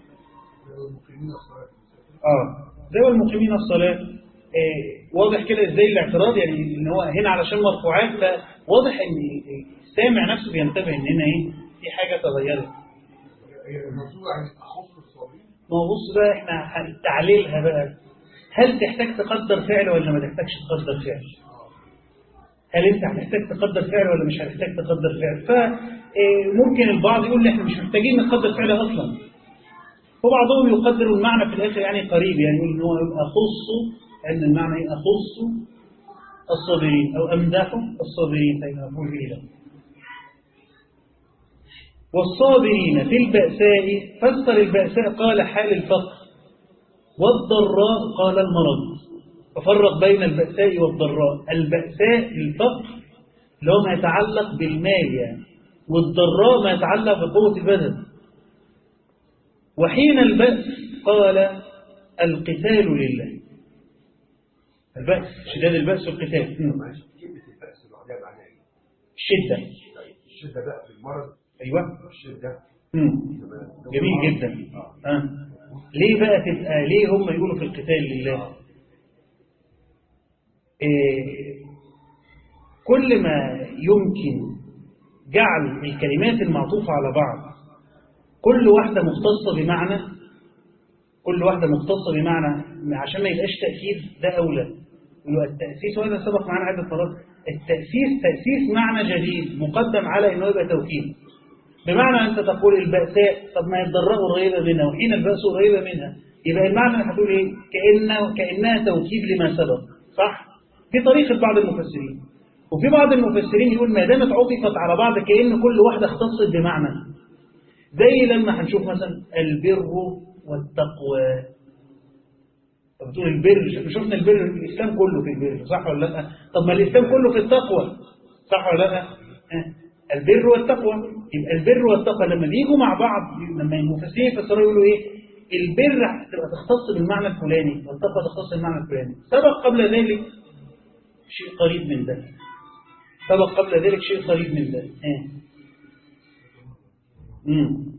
A: اه زي المقيمين الصلاة آه واضح كده ازاي الاعتراض يعني ان هو هنا علشان مرفوعات فواضح ان السامع نفسه بينتبه ان هنا ايه في حاجة تغيرت ما هو بص بقى احنا تعليلها بقى هل تحتاج تقدر فعل ولا ما تحتاجش تقدر فعل هل انت هتحتاج تقدر فعل ولا مش هتحتاج تقدر فعل فممكن البعض يقول احنا مش محتاجين نقدر فعل اصلا وبعضهم يقدر المعنى في الاخر يعني قريب يعني يقول ان هو يبقى خص ان المعنى يبقى خص الصابرين او امدحوا الصابرين فإن مفعول به له والصابرين في البأساء فسر البأساء قال حال الفقر والضراء قال المرض ففرق بين البأساء والضراء البأساء الفقر اللي هو ما يتعلق بالمال يعني والضراء ما يتعلق بقوة البدن وحين البأس قال القتال لله البأس شداد البأس والقتال
B: كلمة البأس لوحدها معناها ايه؟
A: الشدة
B: الشدة بقى في المرض
A: أيوة
B: الشدة
A: مم.
B: تمام.
A: جميل جدا
B: آه.
A: آه. ليه بقى تبقى ليه هم يقولوا في القتال لله إيه كل ما يمكن جعل الكلمات المعطوفة على بعض كل واحدة مختصة بمعنى كل واحدة مختصة بمعنى عشان ما يبقاش تأكيد ده أولى يقولوا التأسيس وهذا سبق معنا عدة مرات التأسيس تأسيس معنى جديد مقدم على إنه يبقى توكيد بمعنى أنت تقول البأساء طب ما الضراء قريبة منها وحين البأس قريبة منها يبقى المعنى اللي هتقول إيه كأنه كأنها توكيد لما سبق صح دي طريقة بعض المفسرين وفي بعض المفسرين يقول ما دامت عطفت على بعض كأن كل واحدة اختصت بمعنى زي لما هنشوف مثلا البر والتقوى طب بتقول البر شفنا البر الإسلام كله في البر صح ولا لا طب ما الإسلام كله في التقوى صح ولا لا ها؟ البر والتقوى يبقى البر والتقوى لما بيجوا مع بعض لما المفسرين يفسروا يقولوا ايه البر هتبقى تختص بالمعنى الفلاني والتقوى تختص بالمعنى الفلاني سبق قبل ذلك شيء قريب من ده سبق قبل ذلك شيء قريب من ده ها امم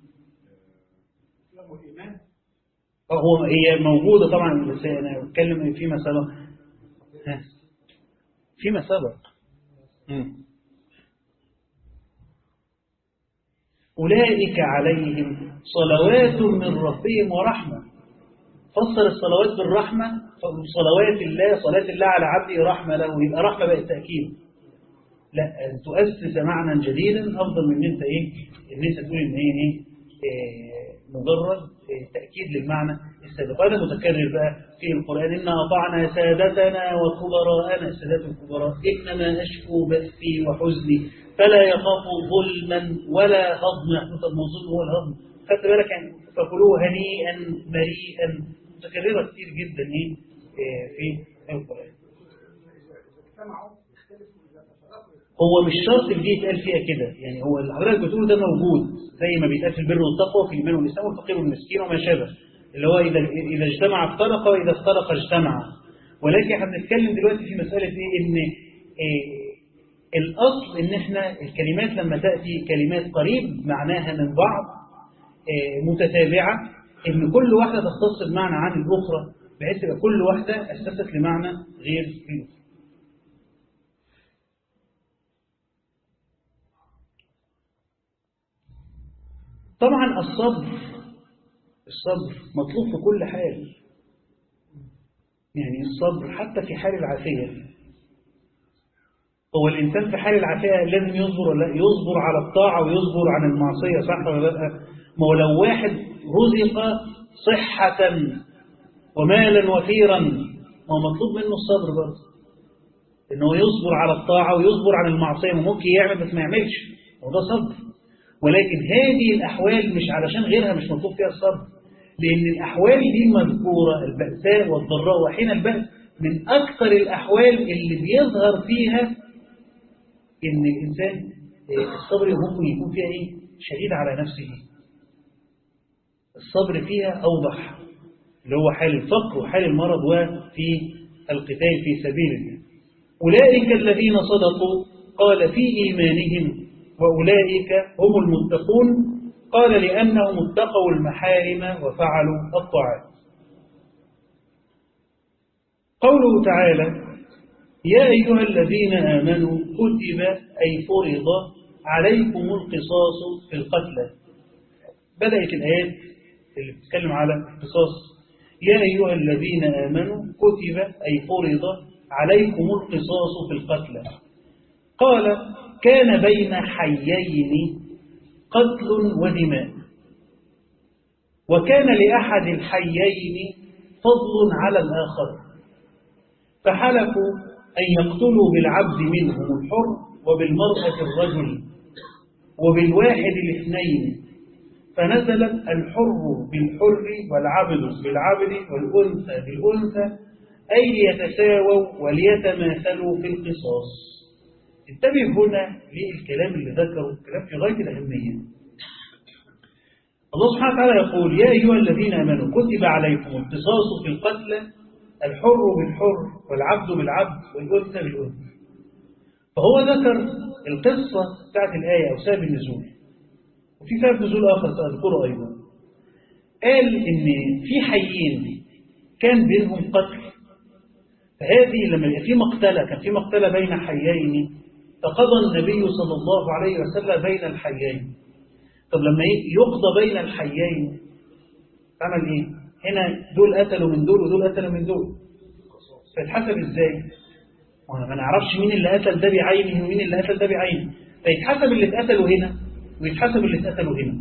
A: هو هي موجودة طبعا بس أنا بتكلم فيما سبق ها فيما سبق مم. أولئك عليهم صلوات من ربهم ورحمة فسر الصلوات بالرحمة صلوات الله صلاة الله على عبده رحمة له يبقى رحمة بقت تأكيد لا أن تؤسس معنى جديدا أفضل من أن أنت إيه إن أنت تقول إن هي إيه, إيه مجرد إيه تأكيد للمعنى السابق وهذا متكرر بقى في القرآن إن أطعنا سادتنا وكبراءنا السادات الكبراء إنما أشكو بثي وحزني فلا يخاف ظلما ولا هضما طب ما الظلم هو الهضم خدت بالك يعني فكلوه هنيئا مريئا متكررة كتير جدا إيه إيه في القرآن هو مش شرط اللي يتقال فيها كده يعني هو اللي حضرتك بتقوله ده موجود زي ما بيتقال في البر والتقوى في الايمان والاسلام والفقير والمسكين وما شابه اللي هو اذا اذا اجتمع افترق واذا افترق اجتمع ولكن احنا بنتكلم دلوقتي في مساله ايه ان إيه الاصل ان احنا الكلمات لما تاتي كلمات قريب معناها من بعض إيه متتابعه ان كل واحده تختص بمعنى عن الاخرى بحيث يبقى كل واحده اسست لمعنى غير الاخرى طبعا الصبر الصبر مطلوب في كل حال يعني الصبر حتى في حال العافية هو الإنسان في حال العافية لازم يصبر ولا لا يصبر على الطاعة ويصبر عن المعصية صح ولا لا ما هو لو واحد رزق صحة ومالا وفيرا ما هو مطلوب منه الصبر برضه إنه يصبر على الطاعة ويصبر عن المعصية ممكن يعمل بس ما يعملش وده صبر ولكن هذه الأحوال مش علشان غيرها مش مطلوب فيها الصبر لأن الأحوال دي المذكورة البأساء والضراء وحين البأس من أكثر الأحوال اللي بيظهر فيها إن الإنسان الصبر ممكن يكون فيها إيه؟ شديد على نفسه الصبر فيها أوضح اللي هو حال الفقر وحال المرض وفي القتال في سبيل الله أولئك الذين صدقوا قال في إيمانهم وأولئك هم المتقون قال لأنهم اتقوا المحارم وفعلوا الطاعات قوله تعالى يا أيها الذين آمنوا كتب أي فرض عليكم القصاص في القتلى بدأت الآيات اللي بتتكلم على القصاص يا أيها الذين آمنوا كتب أي فرض عليكم القصاص في القتلى قال كان بين حيين قتل ودماء وكان لأحد الحيين فضل على الآخر فحلفوا أن يقتلوا بالعبد منهم الحر وبالمرأة الرجل وبالواحد الاثنين فنزلت الحر بالحر والعبد بالعبد والأنثى بالأنثى أي ليتساووا وليتماثلوا في القصاص انتبه هنا للكلام اللي ذكره كلام في غاية الأهمية الله سبحانه وتعالى يقول يا أيها الذين آمنوا كتب عليكم القصاص في القتلى الحر بالحر والعبد بالعبد والأنثى بالأنثى فهو ذكر القصة بتاعت الآية أو سبب النزول وفي سبب نزول آخر سأذكره أيضا قال إن في حيين كان بينهم قتل فهذه لما يبقى في مقتلة كان في مقتلة بين حيين فقضى النبي صلى الله عليه وسلم بين الحيين طب لما يقضى بين الحيين عمل ايه هنا دول قتلوا من دول ودول قتلوا من دول فيتحسب ازاي وانا ما نعرفش مين اللي قتل ده بعينه ومين اللي قتل ده بعينه فيتحسب اللي اتقتلوا هنا ويتحسب اللي اتقتلوا هنا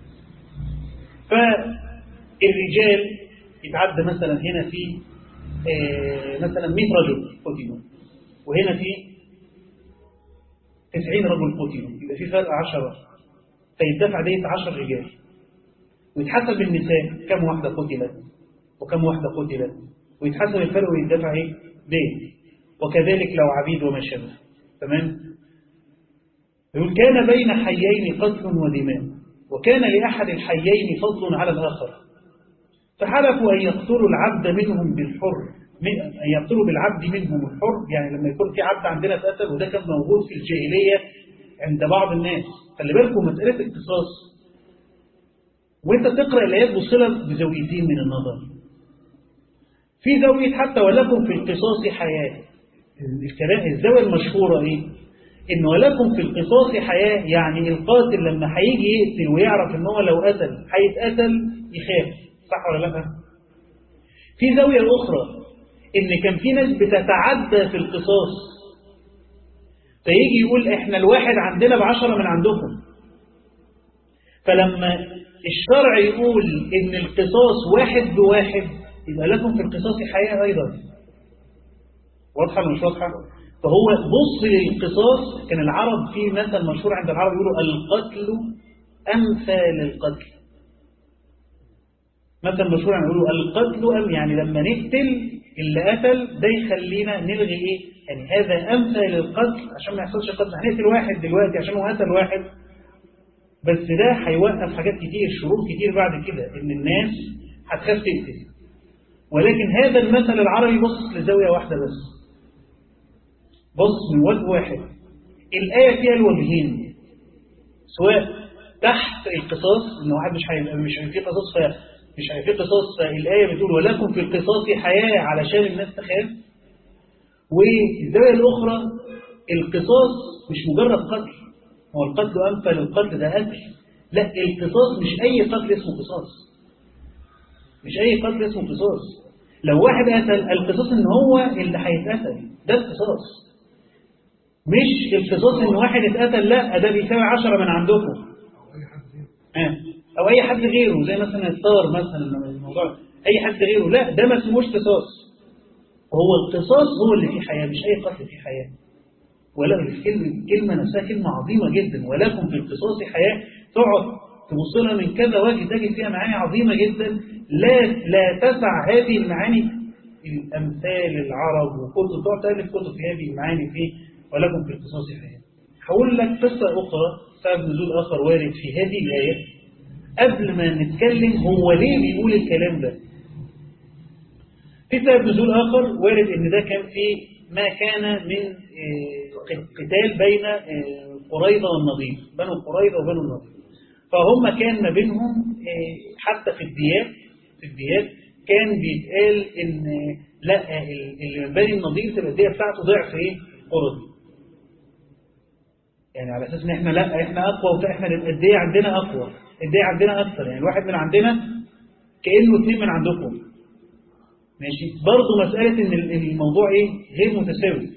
A: فالرجال يتعدى مثلا هنا في آه مثلا 100 رجل قتلوا وهنا في 90 رجل قتلوا يبقى في فرق 10 فيدفع ديت 10 رجال ويتحسب النساء كم واحدة قتلت وكم واحدة قتلت ويتحسب الفرق ويدفع ايه ديت وكذلك لو عبيد وما شابه تمام يقول كان بين حيين قتل ودماء وكان لأحد الحيين فضل على الآخر فحلفوا أن يقتلوا العبد منهم بالحر أن يقتلوا بالعبد منهم الحر يعني لما يكون في عبد عندنا اتقتل وده كان موجود في الجاهلية عند بعض الناس خلي بالكم مسألة القصاص وانت تقرأ الآيات بصلة بزاويتين من النظر في زاوية حتى ولكم في القصاص حياة الكلام الزاوية المشهورة ايه ان ولكم في القصاص حياة يعني القاتل لما هيجي يقتل ويعرف ان هو لو قتل هيتقتل يخاف صح ولا لا في زاوية أخرى ان كان في ناس بتتعدى في القصاص فيجي يقول احنا الواحد عندنا بعشرة من عندكم فلما الشرع يقول إن القصاص واحد بواحد يبقى لكم في القصاص حياة أيضا واضحة ولا مش واضحة؟ فهو بص للقصاص كان العرب في مثل مشهور عند العرب يقولوا القتل أمثال القتل مثل مشهور يعني يقولوا القتل أم يعني لما نقتل اللي قتل ده يخلينا نلغي ايه يعني هذا أمثال القتل عشان ما يحصلش قتل هنقتل واحد دلوقتي عشان هو قتل واحد بس ده هيوقف حاجات كتير شروط كتير بعد كده ان الناس هتخاف تقتل ولكن هذا المثل العربي بص لزاوية واحدة بس بص من وجه واحد الآية فيها الوجهين سواء تحت القصاص ان واحد مش هيبقى مش هيبقى فيه قصاص فمش هيبقى فيه قصاص فالآية بتقول ولكم في القصاص حياة علشان الناس تخاف والزاوية الأخرى القصاص مش مجرد قتل هو القتل أمثل القتل ده قتل لا القصاص مش أي قتل اسمه قصاص مش أي قتل اسمه قصاص لو واحد قتل القصاص ان هو اللي هيتقتل ده القصاص مش القصاص ان واحد اتقتل لا ده بيساوي عشرة من عندكم آه. او اي حد غيره زي مثلا الطار مثلا الموضوع اي حد غيره لا ده ما اسموش قصاص هو القصاص هو اللي فيه حياة مش اي قتل فيه حياة ولا الكلمة الكلمة نفسها كلمة عظيمة جدا ولكم في القصاص حياة تقعد تبص لها من كذا وجه تجد فيها معاني عظيمة جدا لا لا تسع هذه المعاني الأمثال العرب وكتب تقعد تألف كتب في هذه المعاني في ولكم في القصاص حياة هقول لك قصة أخرى سبب نزول آخر وارد في هذه الآية قبل ما نتكلم هو ليه بيقول الكلام ده في سبب نزول آخر وارد إن ده كان في ما كان من قتال بين قريظة والنضير بنو قريظة وبنو النضير فهم كان ما بينهم حتى في الديات في الديات كان بيتقال ان لا اللي من بني النضير تبقى الديه بتاعته ضعف ايه قرظ يعني على اساس ان احنا لا احنا اقوى وبتاع احنا الديه عندنا اقوى الديه عندنا اكثر يعني الواحد من عندنا كانه اثنين من عندكم ماشي برضه مساله ان الموضوع ايه غير متساوي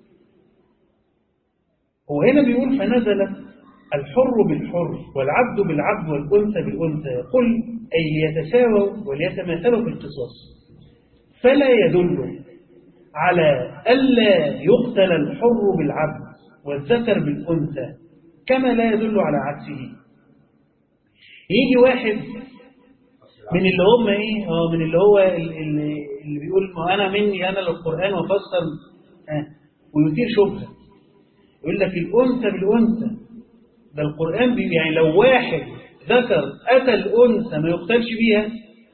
A: هو هنا بيقول فنزلت الحر بالحر والعبد بالعبد والأنثى بالأنثى قل أي يتساووا وليتماثلوا في القصاص فلا يدل على ألا يقتل الحر بالعبد والذكر بالأنثى كما لا يدل على عكسه يجي واحد من اللي هم ايه اه من اللي هو اللي, اللي بيقول ما انا مني انا للقران وفسر آه ويثير شبهه يقول لك الانثى بالانثى ده القرآن بي يعني لو واحد ذكر أتى الأنثى ما يقتلش بيها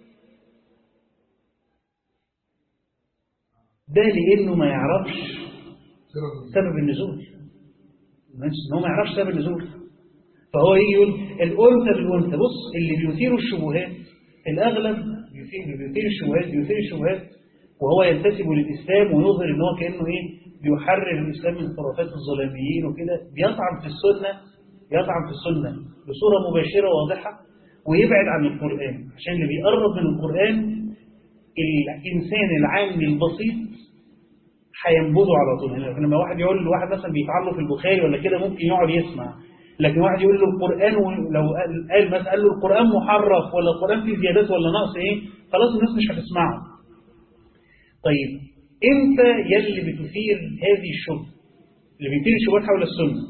A: ده لأنه ما يعرفش سبب النزول إن هو ما يعرفش سبب النزول فهو يجي يقول الأنثى بالأنثى بص اللي بيثيروا الشبهات الأغلب بيثير, بيثير الشبهات بيثير الشبهات وهو ينتسب للإسلام ويظهر إن هو كأنه إيه بيحرر الإسلام من خرافات الظلاميين وكده بيطعن في السنة يطعن في السنة بصورة مباشرة واضحة ويبعد عن القرآن عشان اللي بيقرب من القرآن الإنسان العامي البسيط هينبذه على طول يعني لما واحد يقول لواحد مثلا بيتعلق في البخاري ولا كده ممكن يقعد يسمع لكن واحد يقول له القرآن لو قال مثلا قال له القرآن محرف ولا القرآن فيه زيادات ولا نقص ايه خلاص الناس مش هتسمعه طيب انت يلي بتثير هذه الشبهه اللي بيثير الشبهات حول السنه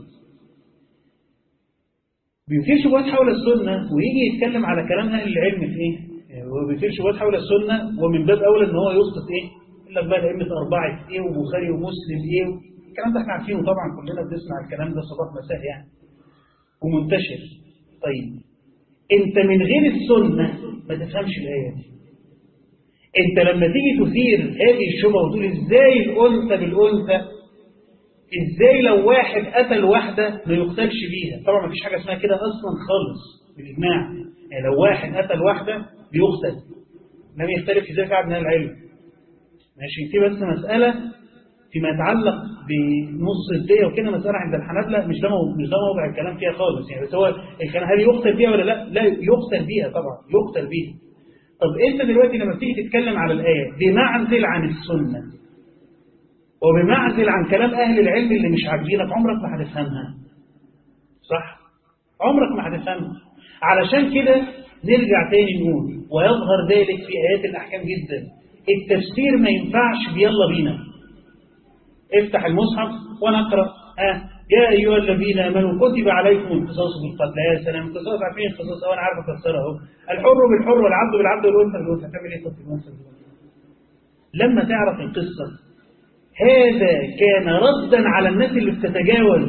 A: بيثير شبهات حول السنة ويجي يتكلم على كلام أهل العلم في إيه؟ هو بيثير شبهات حول السنة ومن باب أولى إن هو يسقط إيه؟ يقول لك بقى أئمة أربعة إيه وبخاري ومسلم إيه الكلام ده إحنا عارفينه طبعا كلنا بنسمع الكلام ده صباح مساء يعني ومنتشر طيب أنت من غير السنة ما تفهمش الآية دي أنت لما تيجي تثير هذه الشبهة وتقول إزاي الأنثى بالأنثى ازاي لو واحد قتل واحدة ما يقتلش بيها طبعا ما فيش حاجة اسمها كده اصلا خالص بالاجماع يعني لو واحد قتل واحدة بيقتل لم يختلف في ذلك عن العلم ماشي في بس مسألة فيما يتعلق بنص الدية وكده مسألة عند الحنابلة مش ده مش ده موضع الكلام فيها خالص يعني بس هو الكلام هل يقتل بيها ولا لا؟ لا يقتل بيها طبعا يقتل بيها طب انت دلوقتي لما بتيجي تتكلم على الآية بمعزل عن السنة وبمعزل عن كلام أهل العلم اللي مش عاجبينك عمرك ما هتفهمها صح؟ عمرك ما هتفهمها علشان كده نرجع تاني نقول ويظهر ذلك في آيات الأحكام جدا التفسير ما ينفعش بيلا بينا افتح المصحف ونقرأ آه. يا أيها الذين آمنوا كتب عليكم القصاص بالقتل يا سلام القصاص عارفين القصاص أو أنا عارف أفسرها أهو الحر بالحر والعبد بالعبد والأنثى بالأنثى تعمل إيه قتل الأنثى لما تعرف القصة هذا كان ردا على الناس اللي بتتجاوز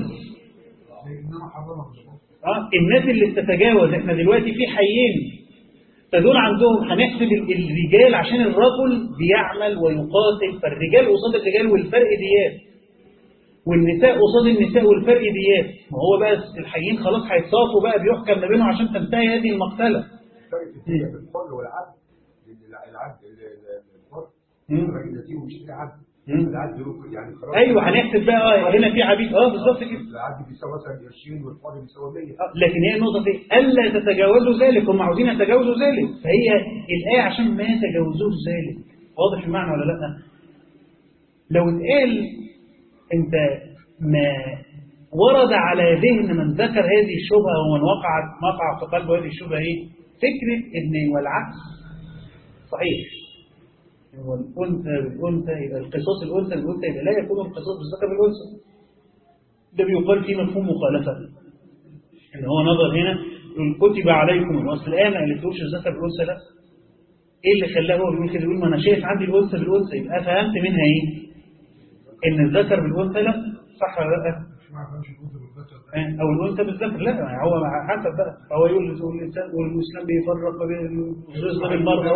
A: آه الناس اللي بتتجاوز احنا دلوقتي في حيين فدول عندهم هنحسب الرجال عشان الرجل بيعمل ويقاتل فالرجال قصاد الرجال والفرق ديات والنساء قصاد النساء والفرق ديات ما هو بقى الحيين خلاص هيتصافوا بقى بيحكم ما بينهم عشان تنتهي هذه المقتله
B: الفرق في الحر والعبد لان العبد الحر الراجل نسيه ومش في عبد العبد يعني خلاص
A: ايوه هنحسب بقى هنا في عبيد اه بالظبط كده
B: العبد بيساوي مثلا قرشين والحر بيساوي 100
A: آه، لكن هي النقطه في الا تتجاوزوا ذلك هم عاوزين يتجاوزوا ذلك فهي الايه عشان ما يتجاوزوش ذلك واضح المعنى ولا لا لو اتقال انت ما ورد على ذهن من ذكر هذه الشبهة ومن وقعت وقع في قلبه هذه الشبهة ايه فكرة ان والعكس صحيح والأنثى بالأنثى يبقى القصاص الأنثى بالأنثى يبقى لا يكون القصاص بالذكر بالأنثى ده بيقال فيه مفهوم مخالفة ان هو نظر هنا يقول كتب عليكم اصل الآية ما قالتلوش الذكر بالأنثى لا ايه اللي خلاه هو بيقول كده يقول ما انا شايف عندي الأنثى بالأنثى يبقى فهمت منها ايه ان الذكر بالأنثى لا صح ولا لا او الأنثى بالذكر لا يعني هو حسب بقى هو يقول يقول الإنسان والإسلام بيفرق ما بين الرزق بالمرأة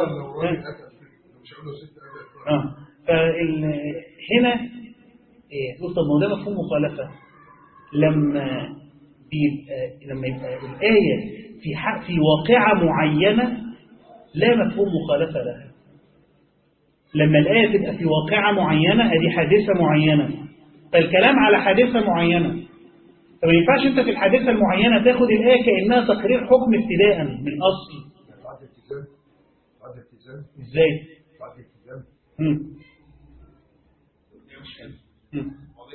A: اه فال هنا إيه نقول طب ما هو ده مفهوم مخالفة لما بيبقى لما يبقى الآية في حق في واقعة معينة لا مفهوم مخالفة لها لما الآية تبقى في واقعة معينة ادي حادثة معينة فالكلام على حادثة معينة فما ينفعش انت في الحادثة المعينة تاخد الآية كأنها تقرير حكم ابتداء من أصل
B: بعد التزام بعد التزام
A: ازاي؟
B: بعد التزام
A: مم. مم.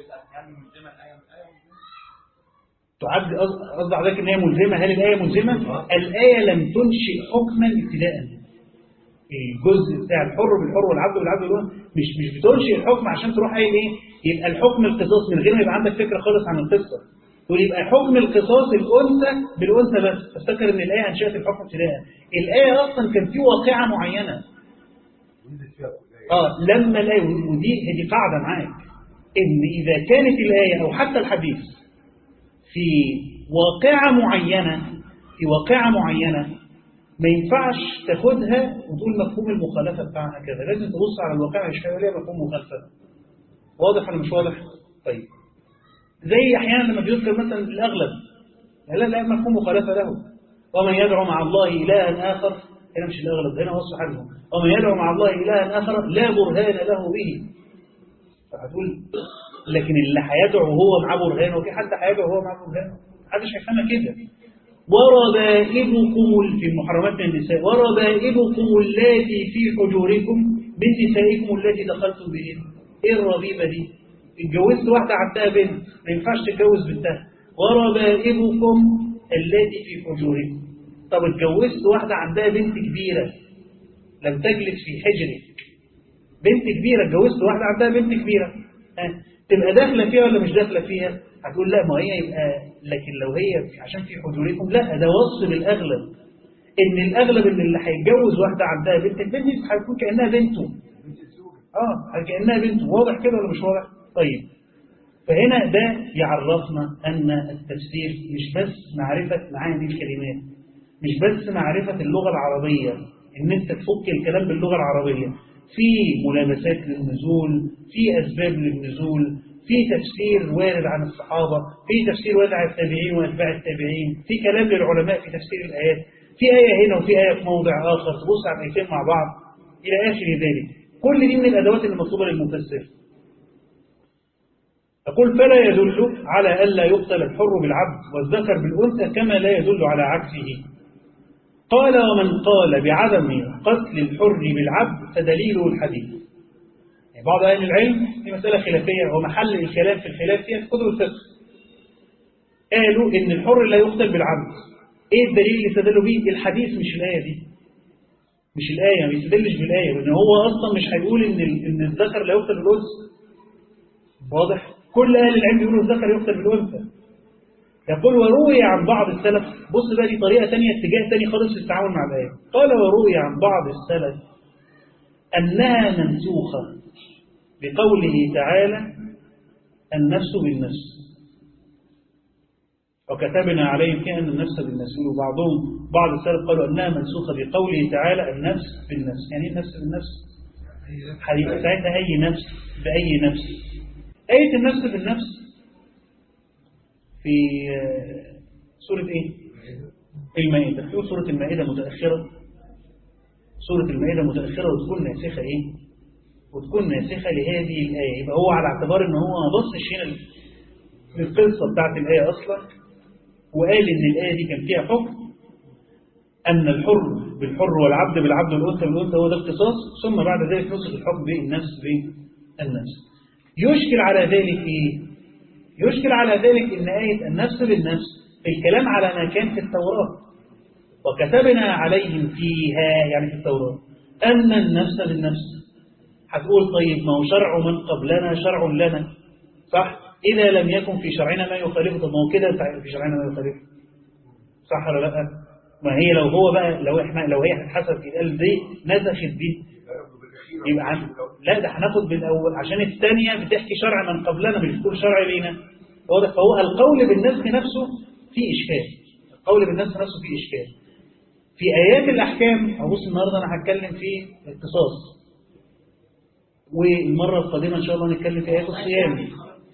A: تعد قصد حضرتك ان هي ملزمه هل الايه ملزمه الايه لم تنشئ حكما ابتداء الجزء بتاع الحر بالحر والعبد بالعبد والأنثى مش مش بتنشئ الحكم عشان تروح قايل ايه يبقى الحكم القصاص من غير ما يبقى عندك فكره خالص عن القصه تقول يبقى حكم القصاص الانثى بالانثى بس تفتكر ان الايه انشات الحكم ابتداء الايه اصلا كان في واقعه معينه
B: ولدت فيها كلها
A: اه لما الايه ودي دي قاعده معاك ان اذا كانت الايه او حتى الحديث في واقعه معينه في واقعه معينه ما ينفعش تاخدها وتقول مفهوم المخالفه بتاعها كذا لازم تبص على الواقع مش هيبقى ليها مفهوم مخالفه واضح ولا مش واضح طيب زي احيانا لما بيذكر مثلا الاغلب لا لا مفهوم مخالفه له ومن يدعو مع الله الها اخر هنا مش الاغلب هنا وصف حالهم ومن يدعو مع الله الها اخر لا برهان له به فهتقول لكن اللي هيدعو هو معاه برهان وفي حد هيدعو هو معاه برهان محدش هيفهمها كده وربائبكم في المحرمات من النساء وربائبكم اللاتي في حجوركم من نسائكم التي دخلتم بهن ايه الربيبه دي اتجوزت واحده عندها بنت ما ينفعش تتجوز بنتها وربائبكم التي في حجوركم طب اتجوزت واحده عندها بنت كبيره لم تجلس في حجرك بنت كبيره اتجوزت واحده عندها بنت كبيره ها تبقى داخله فيها ولا مش داخله فيها هتقول لا ما هي يبقى لكن لو هي في- عشان في حضوركم لا ده وصف للاغلب ان الاغلب ان اللي هيتجوز واحده عندها بنت البنت دي هتكون كانها بنته
B: بنت الزوجة
A: اه كانها بنته واضح كده ولا مش واضح طيب فهنا ده يعرفنا ان التفسير مش بس معرفه معاني الكلمات مش بس معرفه اللغه العربيه ان انت تفك الكلام باللغه العربيه في ملابسات للنزول في اسباب للنزول في تفسير وارد عن الصحابة في تفسير وارد عن التابعين وأتباع التابعين في كلام للعلماء في تفسير الآيات في آية هنا وفي آية في موضع آخر تبص على الآيتين مع بعض إلى آخر ذلك كل دي من الأدوات المطلوبة للمفسر أقول فلا يدل على ألا يقتل الحر بالعبد والذكر بالأنثى كما لا يدل على عكسه قال ومن قال بعدم قتل الحر بالعبد فدليله الحديث يعني بعض أهل العلم في مسألة خلافية ومحل الكلام في الخلاف فيها في كتب الفقه قالوا إن الحر لا يقتل بالعبد ايه الدليل اللي استدلوا بيه الحديث مش الآية دي مش الآية ما بيستدلش بالآية لأن هو أصلا مش هيقول إن ال- إن الذكر لا يقتل بالأنثى واضح كل أهل العلم يقولوا الذكر يقتل بالأنثى يقول وروي عن بعض السلف بص بقى دي طريقة تانية اتجاه تاني خالص في التعامل مع الآية قال وروي عن بعض السلف أنها منسوخة بقوله تعالى النفس بالنفس وكتبنا عليهم فيها أن النفس بالنفس وبعضهم بعض السلف قالوا أنها منسوخة بقوله تعالى النفس بالنفس يعني إيه النفس بالنفس هيبقى ساعتها أي نفس بأي نفس آية النفس بالنفس في آه، سورة إيه؟ المائدة في سورة المائدة متأخرة سورة المائدة متأخرة وتكون ناسخة إيه؟ وتكون ناسخة لهذه الآية يبقى هو على اعتبار إن هو ما بصش هنا للقصة بتاعت الآية أصلا وقال إن الآية دي كان فيها حكم أن الحر بالحر والعبد بالعبد والأنثى بالأنثى هو ده اختصاص ثم بعد ذلك نسخ الحكم بالنفس بالنفس يشكل على ذلك إيه؟ يشكل على ذلك إن آية النفس بالنفس الكلام على ما كان في التوراة وكتبنا عليهم فيها يعني في التوراة أن النفس بالنفس هتقول طيب ما هو شرع من قبلنا شرع لنا صح إذا لم يكن في شرعنا ما يخالفه طب ما هو كده في شرعنا ما يخالفه صح ولا لا ما هي لو هو بقى لو احنا لو هي هتحسب يتقال دي نسخت دي يبقى عن... لا ده هناخد بالاول عشان الثانيه بتحكي شرع من قبلنا مش بتقول شرع لينا واضح فهو القول بالنسخ نفسه فيه اشكال القول بالنسخ نفسه فيه اشكال في ايات الاحكام هبص النهارده انا هتكلم في اختصاص والمره القادمه ان شاء الله نتكلم في ايات الصيام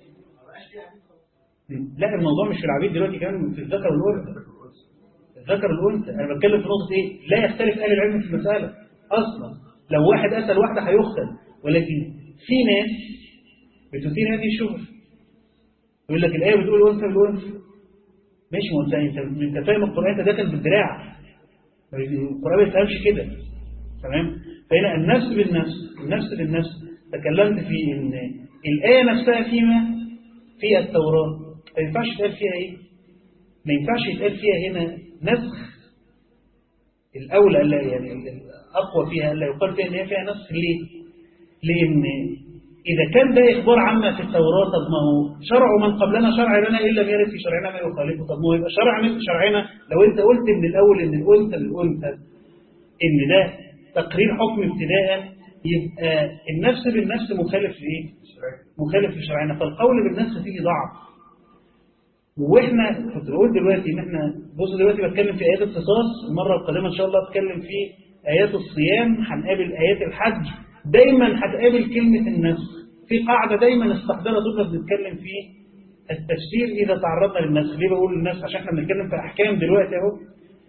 A: لا الموضوع مش في العبيد دلوقتي كمان في الذكر والانثى الذكر والانثى انا بتكلم في نقطه ايه لا يختلف اهل العلم في المساله اصلا لو واحد قتل واحده هيقتل ولكن في ناس بتثير هذه الشبهه يقول لك الايه بتقول انثى بالانثى ماشي ما انت انت انت فاهم القران ده كان بالدراع القران ما بيفهمش كده تمام فهنا النفس بالنفس النفس بالنفس تكلمت في ان الايه نفسها فيما في التوراه ما ينفعش يتقال فيها ايه ما ينفعش يتقال فيها هنا نسخ الأولى لا يعني الأقوى فيها لا يقال فيها إن هي فيها نسخ ليه؟ لأن إذا كان ده إخبار عما في التوراة طب ما هو شرع من قبلنا شرع لنا إن لم يرد في شرعنا ما يخالفه طب ما هو يبقى شرع من شرعنا لو أنت قلت من الأول إن الأنثى للأنثى إن ده تقرير حكم ابتداء يبقى النفس بالنفس مخالف لإيه؟ مخالف لشرعنا فالقول بالنفس فيه ضعف واحنا كنت بقول دلوقتي ان احنا بص دلوقتي بتكلم في ايات القصاص المره القادمه ان شاء الله اتكلم في ايات الصيام هنقابل ايات الحج دايما هتقابل كلمه النسخ في قاعده دايما استحضرها طول ما بنتكلم في التفسير اذا تعرضنا للنسخ ليه بقول النسخ عشان احنا بنتكلم في احكام دلوقتي اهو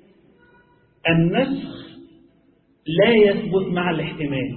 A: النسخ لا يثبت مع الاحتمال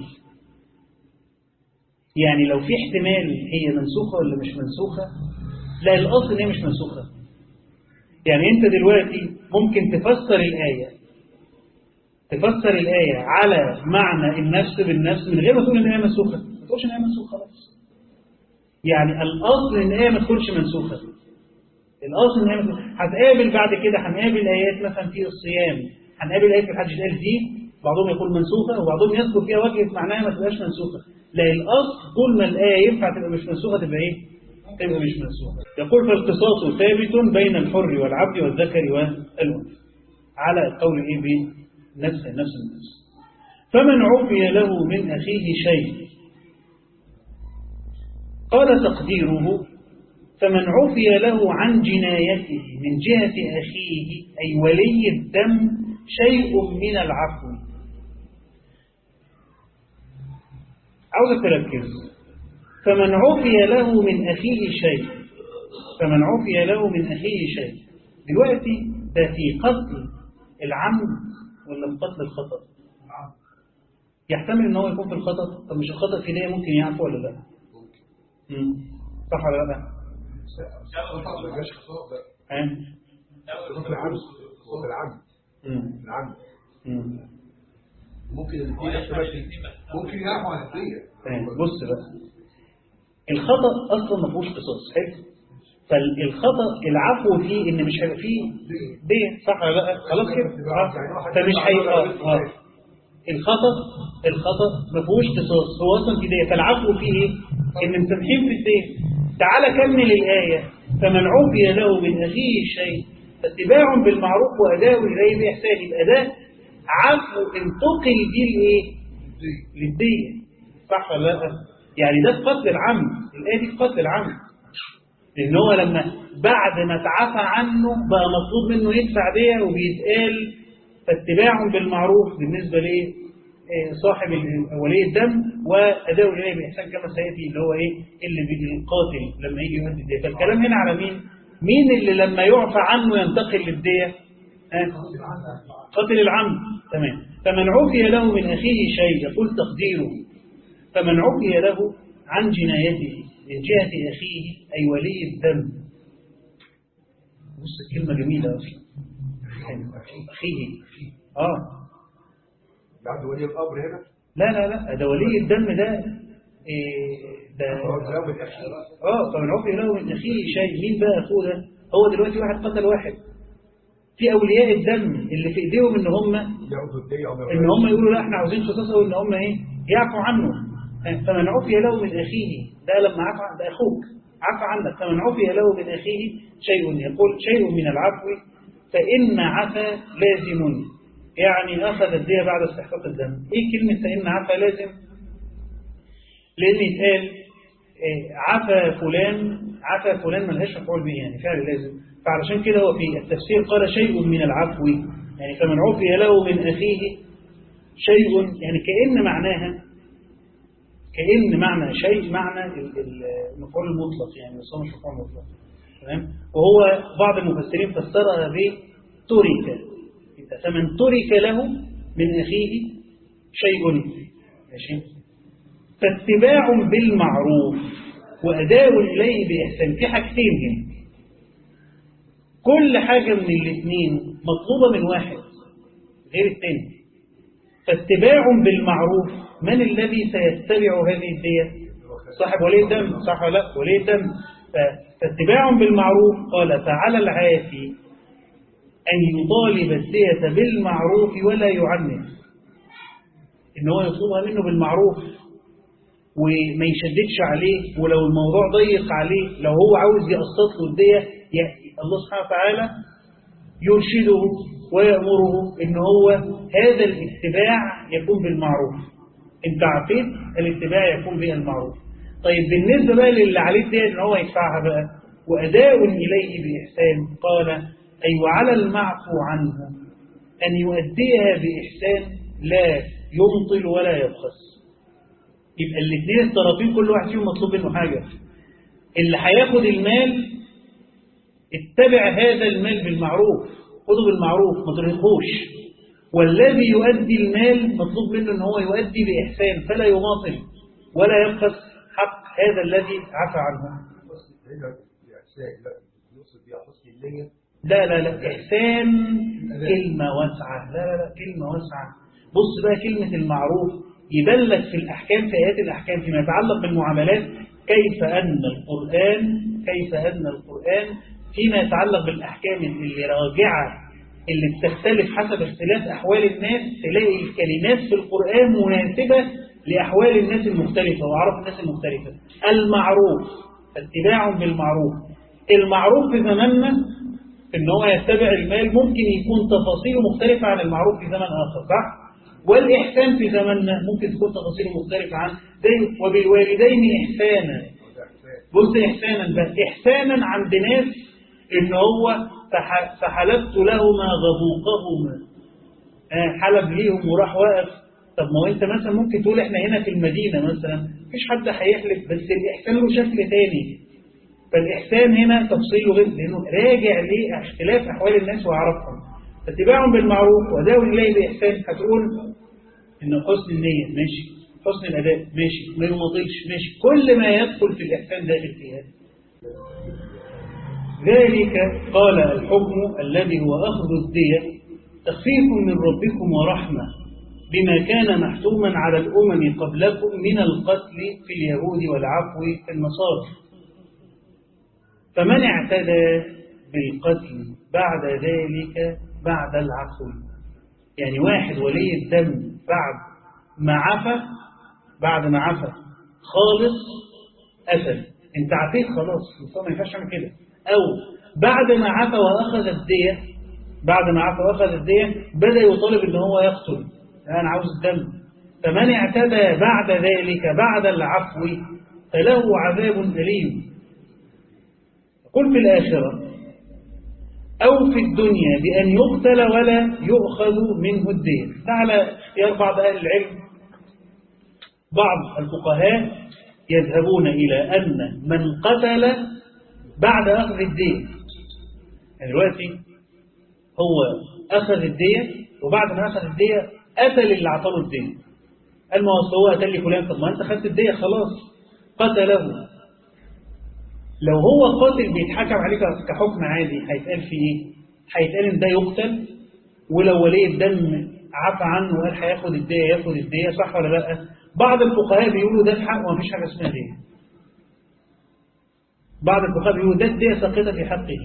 A: يعني لو في احتمال هي منسوخه ولا مش منسوخه لا الأصل إن هي مش منسوخة يعني أنت دلوقتي ممكن تفسر الآية تفسر الآية على معنى النفس بالنفس من غير ما تقول إن هي منسوخة ما تقولش إن هي منسوخة خلاص يعني الأصل إن هي ما تكونش منسوخة الأصل إن هي منسوخة هتقابل بعد كده هنقابل آيات مثلا في الصيام هنقابل آيات في الحج تقال دي بعضهم يقول منسوخة وبعضهم يذكر فيها وجه معناها ما تبقاش منسوخة لا الأصل طول ما الآية ينفع تبقى مش منسوخة تبقى إيه؟ تبقى مش منسوخة يقول فالقصاص ثابت بين الحر والعبد والذكر والأنثى على القول إيه بنفس نفس النفس فمن عفي له من أخيه شيء قال تقديره فمن عفي له عن جنايته من جهة أخيه أي ولي الدم شيء من العفو عاوزك تركز فمن عفي له من أخيه شيء فمن عفي له من أخيه شيء دلوقتي ده في قتل العمد ولا في قتل الخطأ يحتمل ان هو يكون في الخطأ طب مش الخطأ في ده ممكن يعفو ولا لا مم. صح ولا لا
B: ما جاش خطأ ده
A: ها
B: هو في العمد هو في العمد
A: مم.
B: العمد
A: مم.
B: ممكن الاثنين يحتمل ممكن يعفو عن الاثنين
A: تمام. بص بقى الخطأ أصلا ما فيهوش قصاص حلو فالخطأ العفو فيه ان مش هيبقى فيه دين صح ولا لا خلاص كده آه. فمش هيبقى آه. الخطأ الخطأ ما فيهوش قصاص هو اصلا في دية فالعفو فيه ايه؟ ان مسامحين في الدين تعالى كمل الآية فمن عفي له من أخيه شيء فاتباع بالمعروف وأداء إليه بإحسان يبقى ده عفو انتقل بيه لإيه؟ للدية صح ولا لا؟ يعني ده قتل العمد الآية دي قتل العمد لأن هو لما بعد ما اتعفى عنه بقى مطلوب منه يدفع دية وبيتقال فاتباع بالمعروف بالنسبة ليه صاحب ولي الدم وأداء إليه بإحسان كما سيأتي اللي هو إيه اللي بيجي القاتل لما يجي يؤدي الدية فالكلام هنا على مين مين اللي لما يعفى عنه ينتقل للدية آه؟ قاتل العمد تمام فمن عفي له من أخيه شيء يقول تقديره فمن عفي له عن جنايته من جهة أخيه أي ولي الدم بص الكلمة جميلة أصلا أخيه آه
B: عنده ولي الامر هنا
A: لا لا لا ده ولي الدم ده إيه ده
B: هو الزوج الاخير
A: اه فمن عفي له من اخيه شيء مين بقى اخوه ده هو دلوقتي واحد قتل واحد في اولياء الدم اللي في ايديهم ان هم
B: ياخدوا الدية او
A: ان هم يقولوا لا احنا عاوزين قصاصه وان هم ايه يعفوا عنه فمن عفي له من اخيه ده لما عفى ده اخوك عفى عنك فمن عفي له من اخيه شيء يقول شيء من العفو فان عفا لازم يعني أخذ الدية بعد استحقاق الدم إيه كلمة فإن عفا لازم لأن يتقال إيه عفا فلان عفا فلان ملهاش مفعول به يعني فعل لازم فعلشان كده هو في التفسير قال شيء من العفو يعني فمن عفي له من أخيه شيء يعني كأن معناها كأن معنى شيء معنى المفعول المطلق يعني بس هو مش مفعول مطلق تمام وهو بعض المفسرين فسرها ب ترك فمن ترك له من أخيه شيء ماشي فاتباع بالمعروف وأداء إليه بإحسان في حاجتين هنا كل حاجة من الاثنين مطلوبة من واحد غير الثاني فاتباع بالمعروف من الذي سيتبع هذه الدية صاحب ولي الدم صح ولا لا ولي الدم فاتباع بالمعروف قال فعلى العافي أن يطالب الدية بالمعروف ولا يعنف إن هو يطلبها منه بالمعروف وما يشددش عليه ولو الموضوع ضيق عليه لو هو عاوز يقسط له الدية الله سبحانه وتعالى يرشده ويأمره إن هو هذا الاتباع يكون بالمعروف انت عفيت الاتباع يكون بالمعروف طيب بالنسبة بقى للي عليه الدية إن هو يدفعها بقى وأداء إليه بإحسان قال أي وعلى المعفو عنه أن يؤديها بإحسان لا يمطل ولا يبخس يبقى الاثنين الطرفين كل واحد فيهم مطلوب منه حاجة اللي هياخد المال اتبع هذا المال بالمعروف خذه بالمعروف ما ترهقوش والذي يؤدي المال مطلوب منه ان هو يؤدي بإحسان فلا يماطل ولا يبخس حق هذا الذي عفى عنه لا لا لا إحسان كلمة واسعة لا لا لا كلمة واسعة بص بقى كلمة المعروف يبلغ في الأحكام في آيات الأحكام فيما يتعلق بالمعاملات كيف أن القرآن كيف أن القرآن فيما يتعلق بالأحكام اللي راجعة اللي بتختلف حسب اختلاف أحوال الناس تلاقي الكلمات في القرآن مناسبة لأحوال الناس المختلفة وعرف الناس المختلفة المعروف اتباع بالمعروف المعروف في زماننا ان هو يتبع المال ممكن يكون تفاصيله مختلفة عن المعروف في زمن آخر صح؟ والإحسان في زمننا ممكن تكون تفاصيله مختلفة عن زي وبالوالدين إحسانا بص إحسانا بس إحسانا عند ناس إن هو فحلبت لهما غبوقهما آه حلب ليهم وراح واقف طب ما هو انت مثلا ممكن تقول احنا هنا في المدينة مثلا مفيش حد هيحلف بس الإحسان له شكل تاني فالإحسان هنا تفصيله غير لأنه راجع لاختلاف أحوال الناس وعرفهم فاتباع بالمعروف وأداء إليه بإحسان هتقول إنه حسن النية ماشي حسن الأداء ماشي ما يماطلش ماشي كل ما يدخل في الإحسان داخل في هذا ذلك قال الحكم الذي هو أخذ الدية تخفيف من ربكم ورحمة بما كان محتوما على الأمم قبلكم من القتل في اليهود والعفو في النصارى فمن اعتدى بالقتل بعد ذلك بعد العفو يعني واحد ولي الدم بعد ما عفى بعد ما عفى خالص أسد انت عفيت خلاص الإنسان ما ينفعش يعمل كده أو بعد ما عفى وأخذ الدية بعد ما عفى وأخذ الدية بدأ يطالب إن هو يقتل أنا عاوز الدم فمن اعتدى بعد ذلك بعد العفو فله عذاب أليم قل في الآخرة أو في الدنيا بأن يقتل ولا يؤخذ منه الدين تعالى اختيار بعض أهل العلم بعض الفقهاء يذهبون إلى أن من قتل بعد أخذ الدين يعني دلوقتي هو أخذ الدية وبعد ما أخذ الدية قتل اللي عطاله الدين قال ما هو قتل لي فلان طب ما أنت خدت الدية خلاص قتله لو هو قاتل بيتحكم عليه كحكم عادي هيتقال فيه ايه؟ هيتقال ان ده يقتل ولو ولي الدم عفى عنه وقال هياخد الدية ياخد الدية صح ولا لا؟ بعض الفقهاء بيقولوا ده في حقه ومفيش حاجة اسمها دية. بعض الفقهاء بيقولوا ده الدية ساقطة في حقه.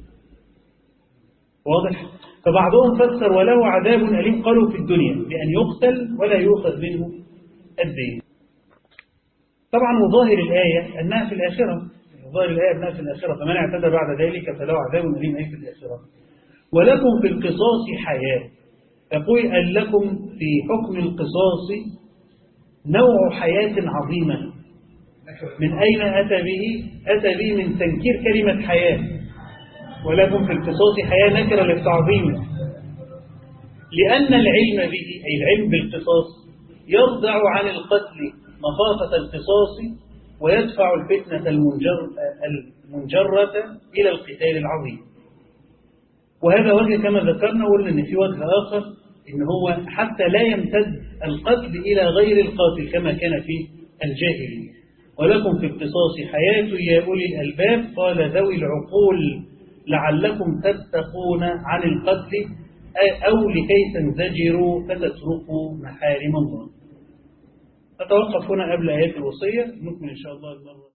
A: واضح؟ فبعضهم فسر وله عذاب أليم قالوا في الدنيا بأن يقتل ولا يؤخذ منه الدية. طبعا وظاهر الآية أنها في الآخرة ظاهر الآية أنها في الآخرة فمن اعتدى بعد ذلك فله عذاب أليم أي في الآخرة ولكم في القصاص حياة يقول أن لكم في حكم القصاص نوع حياة عظيمة من أين أتى به أتى به من تنكير كلمة حياة ولكم في القصاص حياة نكرة للتعظيم لأن العلم به أي العلم بالقصاص يرضع عن القتل مخافة القصاص ويدفع الفتنة المنجر المنجرة إلى القتال العظيم وهذا وجه كما ذكرنا وقلنا أن في وجه آخر إن هو حتى لا يمتد القتل إلى غير القاتل كما كان في الجاهلية ولكم في القصاص حياة يا أولي الألباب قال ذوي العقول لعلكم تتقون عن القتل أو لكي تنزجروا فتتركوا محارم الله أتوقف هنا قبل آيات الوصية نكمل إن شاء الله المرة